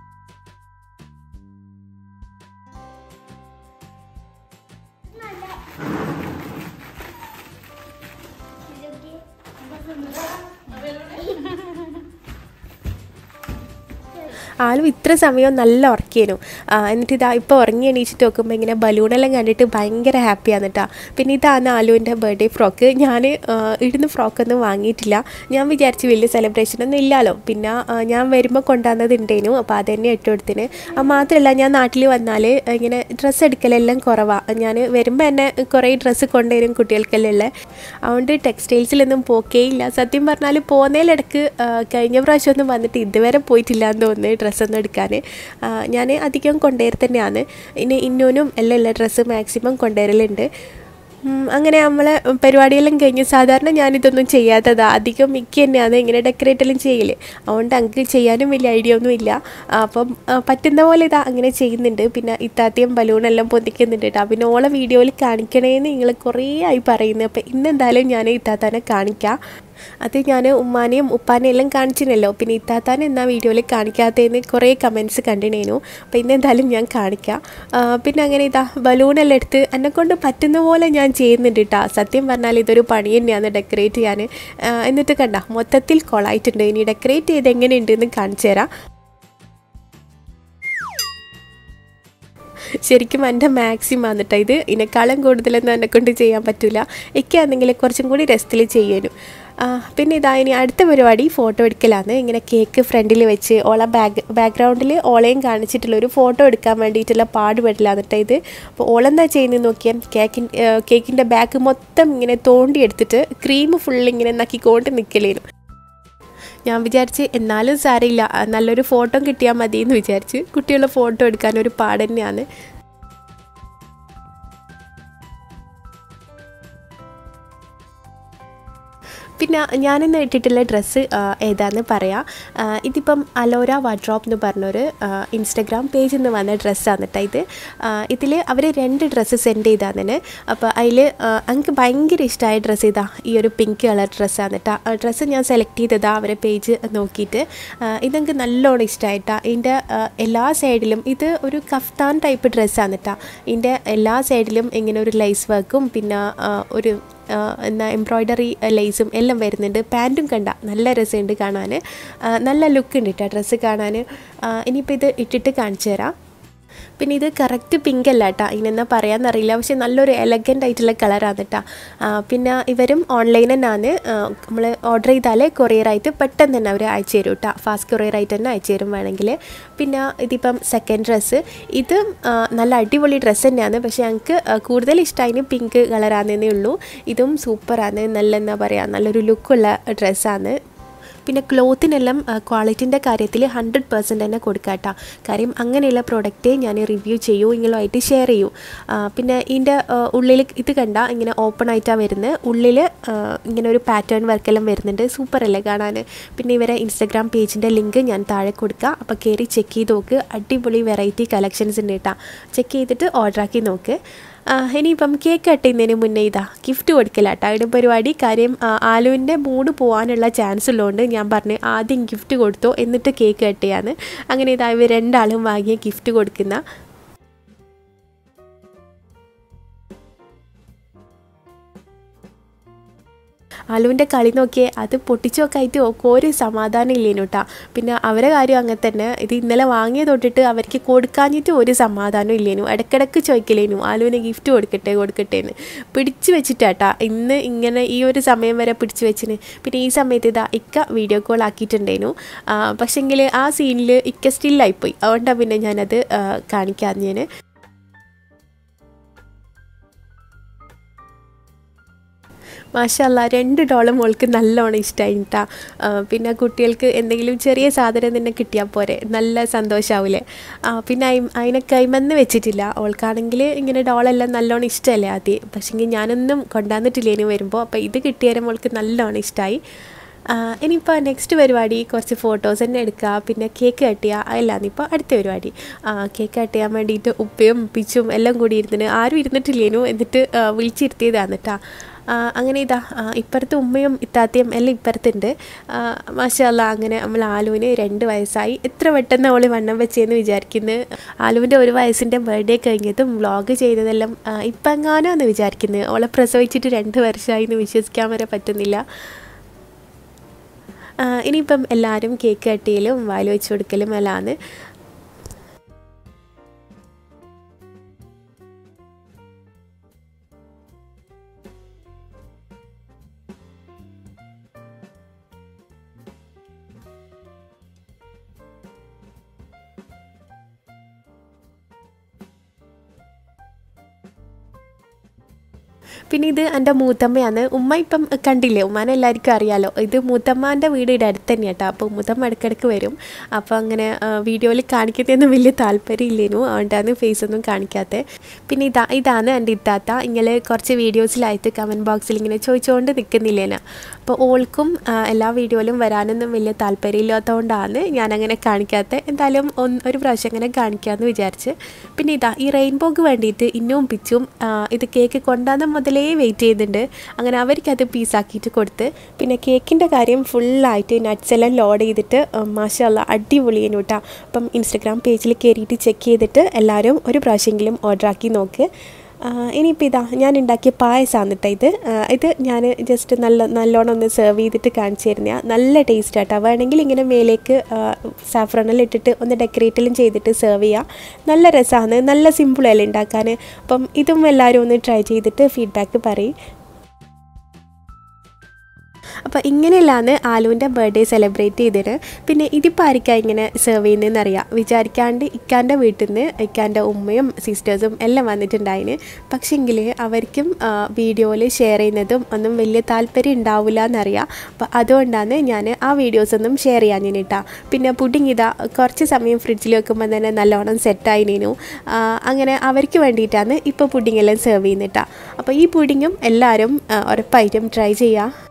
ആളും ഇത്ര സമയം നല്ല ഉറക്കിയേനു ആ, എന്നിട്ട് ഇതാ ഇപ്പോൾ ഉറങ്ങി എണീച്ചിട്ട് നോക്കുമ്പോൾ ഇങ്ങനെ ബലൂണെല്ലാം കണ്ടിട്ട് ഭയങ്കര ഹാപ്പിയാണ് കേട്ടോ പിന്നെ ഇതാണ് ആലുവിൻ്റെ ബർത്ത്ഡേ ഫ്രോക്ക് ഞാൻ ഇടുന്ന ഫ്രോക്കൊന്നും വാങ്ങിയിട്ടില്ല ഞാൻ വിചാരിച്ചു വലിയ സെലിബ്രേഷൻ ഒന്നും ഇല്ലല്ലോ പിന്നെ ആ, ഞാൻ വരുമ്പോൾ കൊണ്ടുവന്നത് ഉണ്ടേനു അപ്പോൾ അത് തന്നെ ഇട്ട് കൊടുത്തിന് അത് മാത്രമല്ല ഞാൻ നാട്ടിൽ വന്നാൽ ഇങ്ങനെ ഡ്രസ്സ് എടുക്കലെല്ലാം കുറവാണ് ഞാൻ വരുമ്പോൾ തന്നെ കുറേ ഡ്രസ്സ് കൊണ്ടുവരും കുട്ടികൾക്കെല്ലാം ഉള്ളത് അതുകൊണ്ട് ടെക്സ്റ്റൈൽസിലൊന്നും പോക്കേ ഇല്ല സത്യം പറഞ്ഞാൽ പോകുന്നതിലിടക്ക് ആ, കഴിഞ്ഞ പ്രാവശ്യം ഒന്നും വന്നിട്ട് ഇതുവരെ പോയിട്ടില്ല എന്ന് തോന്നുന്നു ഡ്രസ്സൊന്നും എടുക്കാൻ ഞാൻ അധികം കൊണ്ടുവരൽ തന്നെയാണ് ഇനി ഇന്നൂനും എല്ലാം ഉള്ള ഡ്രസ്സ് മാക്സിമം കൊണ്ടുവരലുണ്ട് ഉം, അങ്ങനെ നമ്മളെ പരിപാടിയെല്ലാം കഴിഞ്ഞ് സാധാരണ ഞാനിതൊന്നും ചെയ്യാത്തതാ അധികം മിക്ക തന്നെയാണ് ഇങ്ങനെ ഡെക്കറേറ്റ് എല്ലാം ചെയ്യല് അതുകൊണ്ട് അങ്ങ് ചെയ്യാനും വലിയ ഐഡിയ ഒന്നും ഇല്ല അപ്പം ആ, പറ്റുന്ന പോലെ ഇതാ അങ്ങനെ ചെയ്യുന്നുണ്ട് പിന്നെ ഇത്താത്തിയും ബലൂണെല്ലാം പൊന്തിക്കുന്നുണ്ട് കേട്ടോ പിന്നെ ഓളെ വീഡിയോയിൽ കാണിക്കണേന്ന് നിങ്ങൾ കുറേ ആയി പറയുന്നത് അപ്പം ഇന്നെന്തായാലും ഞാൻ ഇത്താത്താനെ കാണിക്കാം അത് ഞാൻ ഉമ്മാനെയും ഉപ്പാനെയും എല്ലാം കാണിച്ചിനല്ലോ പിന്നെ ഇത്താത്താനെ എന്നാ വീഡിയോയിൽ കാണിക്കാത്തതെന്ന് കുറേ കമൻറ്റ്സ് കണ്ടിനേനു അപ്പോൾ ഇന്ന് എന്തായാലും ഞാൻ കാണിക്കാം ആ, പിന്നെ അങ്ങനെ ഇതാ ബലൂണെല്ലാം എടുത്ത് എന്നെ കൊണ്ട് പറ്റുന്ന പോലെ ഞാൻ ചെയ്യുന്നുണ്ട് കേട്ടോ സത്യം പറഞ്ഞാൽ ഇതൊരു പണി തന്നെയാണ് ഡെക്കറേറ്റ് ചെയ്യാൻ ആ, എന്നിട്ട് കണ്ട മൊത്തത്തിൽ കൊളായിട്ടുണ്ട് ഇനി ഡെക്കറേറ്റ് ചെയ്ത് എങ്ങനെയുണ്ട് എന്ന് കാണിച്ചു തരാം ശരിക്കും എൻ്റെ മാക്സിമം ആണ് കേട്ടോ ഇത് ഇതിനേക്കാളും കൂടുതലൊന്നും എന്നെ കൊണ്ട് ചെയ്യാൻ പറ്റില്ല എനിക്കാണെങ്കിൽ കുറച്ചും കൂടി രസത്തിൽ ചെയ്യാനും ആ, പിന്നെ ഇതാ ഇനി അടുത്ത പരിപാടി ഫോട്ടോ എടുക്കലാണ് ഇങ്ങനെ കേക്ക് ഫ്രണ്ടിൽ വെച്ച് ഓളെ ബാക്ക് ബാക്ക്ഗ്രൗണ്ടിൽ ഓളയും കാണിച്ചിട്ടുള്ള ഒരു ഫോട്ടോ എടുക്കാൻ വേണ്ടിയിട്ടുള്ള പാടുപെടലാണ് കേട്ടോ ഇത് അപ്പോൾ ഓളെന്താ ചെയ്യുന്നത് നോക്കിയാൽ കേക്കിൻ കേക്കിൻ്റെ ബാക്ക് മൊത്തം ഇങ്ങനെ തോണ്ടി എടുത്തിട്ട് ക്രീം ഫുൾ ഇങ്ങനെ നക്കിക്കൊണ്ട് നിൽക്കലേനും ഞാൻ വിചാരിച്ച് എന്നാലും സാരമില്ല ആ, നല്ലൊരു ഫോട്ടോ കിട്ടിയാൽ മതി എന്ന് വിചാരിച്ച് കുട്ടികളുടെ ഫോട്ടോ എടുക്കാൻ ഒരു പാട് തന്നെയാണ് പിന്നെ ഞാനിന്ന് ഇട്ടിട്ടുള്ള ഡ്രസ്സ് ഏതാന്ന് പറയാം ആ, ഇതിപ്പം അലോര വാഡ്രോപ്പ് എന്ന് പറഞ്ഞൊരു ആ, ഇൻസ്റ്റഗ്രാം പേജിൽ നിന്ന് വന്ന ഡ്രസ്സാണ് കേട്ടോ ഇത് ഇതിൽ അവർ രണ്ട് ഡ്രസ്സ് സെൻഡ് ചെയ്താന്നെ അപ്പോൾ അതിൽ എനിക്ക് ഭയങ്കര ഇഷ്ടമായ ഡ്രസ്സ് ഇതാ ഈ ഒരു പിങ്ക് കളർ ഡ്രസ്സാണ് കേട്ടോ ഡ്രസ്സ് ഞാൻ സെലക്ട് ചെയ്തതാ അവരെ പേജ് നോക്കിയിട്ട് ആ, ഇതെനിക്ക് നല്ലോണം ഇഷ്ടമായിട്ടാ ഇതിൻ്റെ എല്ലാ സൈഡിലും ഇത് ഒരു കഫ്താൻ ടൈപ്പ് ഡ്രസ്സാണ് കേട്ടോ ഇതിൻ്റെ എല്ലാ സൈഡിലും ഇങ്ങനെ ഒരു ലൈസ് വർക്കും പിന്നെ ആ, ഒരു ആ, എന്നാ എംബ്രോയ്ഡറി ലേസും എല്ലാം വരുന്നുണ്ട് പാൻറ്റും കണ്ട നല്ല രസമുണ്ട് കാണാൻ ആ, നല്ല ലുക്ക് ഉണ്ട് കേട്ടോ ഡ്രസ്സ് കാണാൻ ഇനിയിപ്പോൾ ഇത് ഇട്ടിട്ട് കാണിച്ചു തരാം പിന്നെ ഇത് കറക്റ്റ് പിങ്ക് അല്ല കേട്ടോ ഇതിനെന്നാ പറയാമെന്നറിയില്ല പക്ഷെ നല്ലൊരു എലഗൻ്റ് ആയിട്ടുള്ള കളറാണ് കേട്ടോ പിന്നെ ഇവരും ഓൺലൈൻ തന്നെയാണ് നമ്മൾ ഓർഡർ ചെയ്താൽ കൊറിയറായിട്ട് പെട്ടെന്ന് തന്നെ അവർ അയച്ചു തരും കേട്ടോ ഫാസ്റ്റ് കൊറിയറായിട്ട് തന്നെ അയച്ചു തരും വേണമെങ്കിൽ പിന്നെ ഇതിപ്പം സെക്കൻഡ് ഡ്രസ്സ് ഇത് ആ, നല്ല അടിപൊളി ഡ്രസ്സ് തന്നെയാണ് പക്ഷേ ഞങ്ങൾക്ക് കൂടുതൽ ഇഷ്ടമായതിന് പിങ്ക് കളറാണെന്നേ ഉള്ളൂ ഇതും സൂപ്പറാണ് നല്ല എന്താ പറയുക നല്ലൊരു ലുക്കുള്ള ഡ്രസ്സാണ് പിന്നെ ക്ലോത്തിനെല്ലാം ക്വാളിറ്റിൻ്റെ കാര്യത്തിൽ ഹൺഡ്രഡ് പെർസെൻറ്റ് തന്നെ കൊടുക്കുക കേട്ടോ കാര്യം അങ്ങനെയുള്ള പ്രോഡക്റ്റ് ഞാൻ റിവ്യൂ ചെയ്യൂ നിങ്ങളുമായിട്ട് ഷെയർ ചെയ്യൂ ആ, പിന്നെ ഇതിൻ്റെ ഉള്ളിൽ ഇത് കണ്ട ഇങ്ങനെ ഓപ്പൺ ആയിട്ടാണ് വരുന്നത് ഉള്ളിൽ ഇങ്ങനെ ഒരു പാറ്റേൺ വർക്കെല്ലാം വരുന്നുണ്ട് സൂപ്പർ അല്ലേ കാണാൻ പിന്നെ ഇവരെ ഇൻസ്റ്റഗ്രാം പേജിൻ്റെ ലിങ്ക് ഞാൻ താഴെ കൊടുക്കുക അപ്പോൾ കയറി ചെക്ക് ചെയ്ത് നോക്ക് അടിപൊളി വെറൈറ്റി കളക്ഷൻസ് ഉണ്ട് കേട്ടോ ചെക്ക് ചെയ്തിട്ട് ഓർഡർ ആക്കി നോക്ക് ആ, ഇനിയിപ്പം കേക്ക് കട്ട് ചെയ്യുന്നതിന് മുന്നേ ഇതാ ഗിഫ്റ്റ് കൊടുക്കലാട്ടോ ഇവിടെ പരിപാടി കാര്യം ആ, ആലുവിൻ്റെ മൂഡ് പോകാനുള്ള ചാൻസ് ഉള്ളതുകൊണ്ട് ഞാൻ പറഞ്ഞു ആദ്യം ഗിഫ്റ്റ് കൊടുത്തു എന്നിട്ട് കേക്ക് കട്ട് ചെയ്യാന്ന് അങ്ങനെ ഇതാ ഇവർ രണ്ടാളും വാങ്ങിയ ഗിഫ്റ്റ് കൊടുക്കുന്ന ആലുവിൻ്റെ കളി നോക്കിയേ അത് പൊട്ടിച്ചൊക്കെ ആയിട്ട് ഓക്ക് ഒരു സമാധാനം ഇല്ലേനു കേട്ടോ പിന്നെ അവരെ കാര്യം അങ്ങനെ തന്നെ ഇത് ഇന്നലെ വാങ്ങിയ തൊട്ടിട്ട് അവർക്ക് കൊടുക്കാഞ്ഞിട്ട് ഒരു സമാധാനം ഇല്ലേനു ഇടയ്ക്കിടയ്ക്ക് ചോദിക്കലേനു ആലുവിന് ഗിഫ്റ്റ് കൊടുക്കട്ടെ കൊടുക്കട്ടെ എന്ന് പിടിച്ചു വെച്ചിട്ടാട്ടാ ഇന്ന് ഇങ്ങനെ ഈ ഒരു സമയം വരെ പിടിച്ചു വെച്ചിന് പിന്നെ ഈ സമയത്ത് ഇതാ ഇക്ക വീഡിയോ കോൾ ആക്കിയിട്ടുണ്ടേനു പക്ഷെങ്കിൽ ആ സീനിൽ ഇക്ക സ്റ്റില്ലായിപ്പോയി അതുകൊണ്ടാണ് പിന്നെ ഞാനത് കാണിക്കാഞ്ഞേന് മാഷല്ല രണ്ട് ഡോളും മോൾക്ക് നല്ലോണം ഇഷ്ടമായി കേട്ടാ പിന്നെ കുട്ടികൾക്ക് എന്തെങ്കിലും ചെറിയ സാധനം തന്നെ കിട്ടിയാൽ പോരെ നല്ല സന്തോഷമാവില്ലേ പിന്നെ അയി- അതിനെ കൈമന്ന് വെച്ചിട്ടില്ല അവൾക്കാണെങ്കിൽ ഇങ്ങനെ ഡോളെല്ലാം നല്ലോണം ഇഷ്ടമല്ലേ ആദ്യം പക്ഷെങ്കിൽ ഞാനൊന്നും കൊണ്ടുവന്നിട്ടില്ലേനു വരുമ്പോൾ അപ്പോൾ ഇത് കിട്ടിയാലും മോൾക്ക് നല്ലോണം ഇഷ്ടമായി ഇനിയിപ്പോൾ നെക്സ്റ്റ് പരിപാടി കുറച്ച് ഫോട്ടോസ് തന്നെ എടുക്കുക പിന്നെ കേക്ക് കട്ട് ചെയ്യുക അല്ലാന്ന് ഇപ്പോൾ അടുത്ത പരിപാടി കേക്ക് കട്ട് ചെയ്യാൻ വേണ്ടിയിട്ട് ഉപ്പയും പിച്ചും എല്ലാം കൂടി ഇരുന്നിട്ട് ആരും ഇരുന്നിട്ടില്ലേനു എന്നിട്ട് ആ, വിളിച്ചിരുത്തിയതാണ് കേട്ടോ അങ്ങനെ ഇതാ ആ, ഇപ്പുറത്ത് ഉമ്മയും ഇത്താത്തയും എല്ലാം ഇപ്പുറത്തുണ്ട് മാഷല്ല അങ്ങനെ നമ്മൾ ആലുവിന് രണ്ട് വയസ്സായി എത്ര പെട്ടെന്ന് അവൾ വണ്ണം വെച്ചെന്ന് വിചാരിക്കുന്നത് ആലുവിൻ്റെ ഒരു വയസ്സിൻ്റെ ബർത്ത്ഡേ കഴിഞ്ഞതും വ്ളോഗ് ചെയ്തതെല്ലാം ഇപ്പം എങ്ങാനോ എന്ന് വിചാരിക്കുന്നത് അവളെ പ്രസവിച്ചിട്ട് രണ്ട് വർഷമായി എന്ന് വിശ്വസിക്കാൻ വരെ പറ്റുന്നില്ല ആ, ഇനിയിപ്പം എല്ലാവരും കേക്ക് കട്ടിയിലും വായിൽ വെച്ച് കൊടുക്കലും എല്ലാമാണ് പിന്നെ ഇത് എൻ്റെ മൂത്തമ്മയാണ് ഉമ്മ ഇപ്പം കണ്ടില്ലേ ഉമ്മാനെ എല്ലാവർക്കും അറിയാലോ ഇത് മൂത്തമ്മാൻ്റെ വീട് ഇവിടെ അടുത്ത് തന്നെയാണ് കേട്ടോ അപ്പോൾ മൂത്തമ്മ ഇടയ്ക്കിടയ്ക്ക് വരും അപ്പോൾ അങ്ങനെ വീഡിയോയിൽ കാണിക്കുന്നതൊന്നും വലിയ താല്പര്യം ഇല്ലേനു അതുകൊണ്ടാണ് ഫേസ് ഒന്നും കാണിക്കാത്തത് പിന്നെ ഇതാ ഇതാണ് എൻ്റെ ഇത്താത്ത ഇങ്ങനെ കുറച്ച് വീഡിയോസിലായിട്ട് കമൻറ്റ് ബോക്സിൽ ഇങ്ങനെ ചോദിച്ചുകൊണ്ട് നിൽക്കുന്നില്ലേന അപ്പോൾ ഓൾക്കും ആ, എല്ലാ വീഡിയോയിലും വരാനൊന്നും വലിയ താല്പര്യമില്ലാത്തതുകൊണ്ടാണ് ഞാനങ്ങനെ കാണിക്കാത്തത് എന്തായാലും ഒന്ന് ഒരു പ്രാവശ്യം അങ്ങനെ കാണിക്കാമെന്ന് വിചാരിച്ച് പിന്നെ ഇതാ ഈ റെയിൻബോക്ക് വേണ്ടിയിട്ട് ഇന്നും പിച്ചും ആ, ഇത് കേക്ക് കൊണ്ടാന്ന് മുതലേ വെയിറ്റ് ചെയ്യുന്നുണ്ട് അങ്ങനെ അവർക്കത് പീസാക്കിയിട്ട് കൊടുത്ത് പിന്നെ കേക്കിൻ്റെ കാര്യം ഫുള്ളായിട്ട് നട്ട്സ് എല്ലാം ലോഡ് ചെയ്തിട്ട് മാഷല്ല അടിപൊളിയേനു കേട്ടോ അപ്പം ഇൻസ്റ്റഗ്രാം പേജിൽ കയറിയിട്ട് ചെക്ക് ചെയ്തിട്ട് എല്ലാവരും ഒരു പ്രാവശ്യമെങ്കിലും ഓർഡർ ആക്കി നോക്ക് ഇനിയിപ്പോൾ ഇതാ ഞാൻ ഉണ്ടാക്കിയ പായസമാണ് കേട്ടോ ഇത് ആ, ഇത് ഞാൻ ജസ്റ്റ് നല്ല നല്ലോണം ഒന്ന് സെർവ് ചെയ്തിട്ട് കാണിച്ചു തരുന്ന നല്ല ടേസ്റ്റ് ആട്ടോ വേണമെങ്കിൽ ഇങ്ങനെ മേലേക്ക് സാഫ്രണൽ ഇട്ടിട്ട് ഒന്ന് ഡെക്കറേറ്റെല്ലാം ചെയ്തിട്ട് സെർവ് ചെയ്യുക നല്ല രസമാണ് നല്ല സിമ്പിളല്ലേ ഉണ്ടാക്കാൻ അപ്പം ഇതും എല്ലാവരും ഒന്ന് ട്രൈ ചെയ്തിട്ട് ഫീഡ്ബാക്ക് പറയും അപ്പോൾ ഇങ്ങനെയല്ലാന്ന് ആലുവിൻ്റെ ബർത്ത്ഡേ സെലിബ്രേറ്റ് ചെയ്തത് പിന്നെ ഇതിപ്പോൾ ആയിരിക്കാം ഇങ്ങനെ സെർവ് ചെയ്യുന്നതെന്ന് അറിയാം വിചാരിക്കാണ്ട് ഇക്കാൻ്റെ വീട്ടിൽ നിന്ന് ഇക്കാൻ്റെ ഉമ്മയും സിസ്റ്റേഴ്സും എല്ലാം വന്നിട്ടുണ്ടായിന് പക്ഷേങ്കിൽ അവർക്കും വീഡിയോയിൽ ഷെയർ ചെയ്യുന്നതും ഒന്നും വലിയ താല്പര്യം ഉണ്ടാവില്ല എന്നറിയാം അപ്പോൾ അതുകൊണ്ടാണ് ഞാൻ ആ വീഡിയോസ് ഒന്നും ഷെയർ ചെയ്യാൻ കേട്ടാ പിന്നെ പുഡിങ് ഇതാ കുറച്ച് സമയം ഫ്രിഡ്ജിൽ വെക്കുമ്പോൾ തന്നെ നല്ലോണം സെറ്റായിനു അങ്ങനെ അവർക്ക് വേണ്ടിയിട്ടാണ് ഇപ്പോൾ പുഡിങ് എല്ലാം സെർവ് ചെയ്യുന്നിട്ടാ അപ്പോൾ ഈ പുഡിങ്ങും എല്ലാവരും ആ, ഉറപ്പായിട്ടും ട്രൈ ചെയ്യുക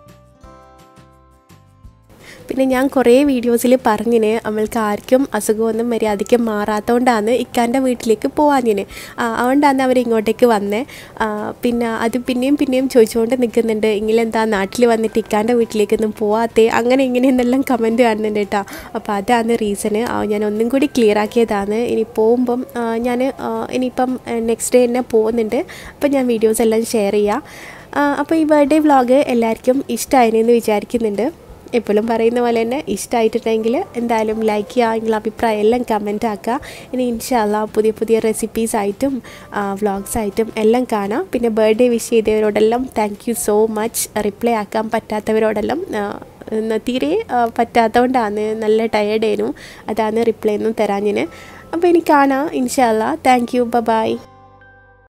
പിന്നെ ഞാൻ കുറേ വീഡിയോസിൽ പറഞ്ഞിന് നമ്മൾക്ക് ആർക്കും അസുഖമൊന്നും മര്യാദയ്ക്ക് മാറാത്തതുകൊണ്ടാണ് ഇക്കാൻ്റെ വീട്ടിലേക്ക് പോവാഞ്ഞിന് അതുകൊണ്ടാണ് അവർ ഇങ്ങോട്ടേക്ക് വന്നേ ആ, പിന്നെ അത് പിന്നെയും പിന്നെയും ചോദിച്ചുകൊണ്ട് നിൽക്കുന്നുണ്ട് ഇങ്ങനെന്താ നാട്ടിൽ വന്നിട്ട് ഇക്കാൻ്റെ വീട്ടിലേക്കൊന്നും പോവാത്തേ അങ്ങനെ ഇങ്ങനെയെന്നെല്ലാം കമൻറ്റ് കാണുന്നുണ്ട് കേട്ടോ അപ്പോൾ അതാണ് റീസണ് ഞാൻ ഒന്നും കൂടി ക്ലിയർ ആക്കിയതാണ് ഇനി പോകുമ്പം ആ, ഞാൻ ആ, ഇനിയിപ്പം നെക്സ്റ്റ് ഡേ തന്നെ പോകുന്നുണ്ട് അപ്പം ഞാൻ വീഡിയോസ് എല്ലാം ഷെയർ ചെയ്യാം ആ, അപ്പോൾ ഈ ബർത്ത്ഡേ വ്ളോഗ് എല്ലാവർക്കും ഇഷ്ടമായെന്ന് വിചാരിക്കുന്നുണ്ട് എപ്പോഴും പറയുന്ന പോലെ തന്നെ ഇഷ്ടമായിട്ടുണ്ടെങ്കിൽ എന്തായാലും ലൈക്ക് ചെയ്യുക നിങ്ങളുടെ അഭിപ്രായം എല്ലാം കമൻറ്റ് ആക്കുക ഇനി ഇൻഷാല്ല പുതിയ പുതിയ റെസിപ്പീസ് ആയിട്ടും വ്ളോഗ്സ് ആയിട്ടും എല്ലാം കാണാം പിന്നെ ബർത്ത്ഡേ വിഷ് ചെയ്തവരോടെല്ലാം thank you so much reply ആക്കാൻ പറ്റാത്തവരോടെല്ലാം ആ, ഇന്ന് തീരെ ആ, പറ്റാത്തതുകൊണ്ടാണ് നല്ല ടയേർഡേനു അതാണ് റിപ്ലൈ ഒന്നും തരാഞ്ഞിന് അപ്പോൾ ഇനി കാണാം ഇൻഷാല്ല താങ്ക് യു ബൈ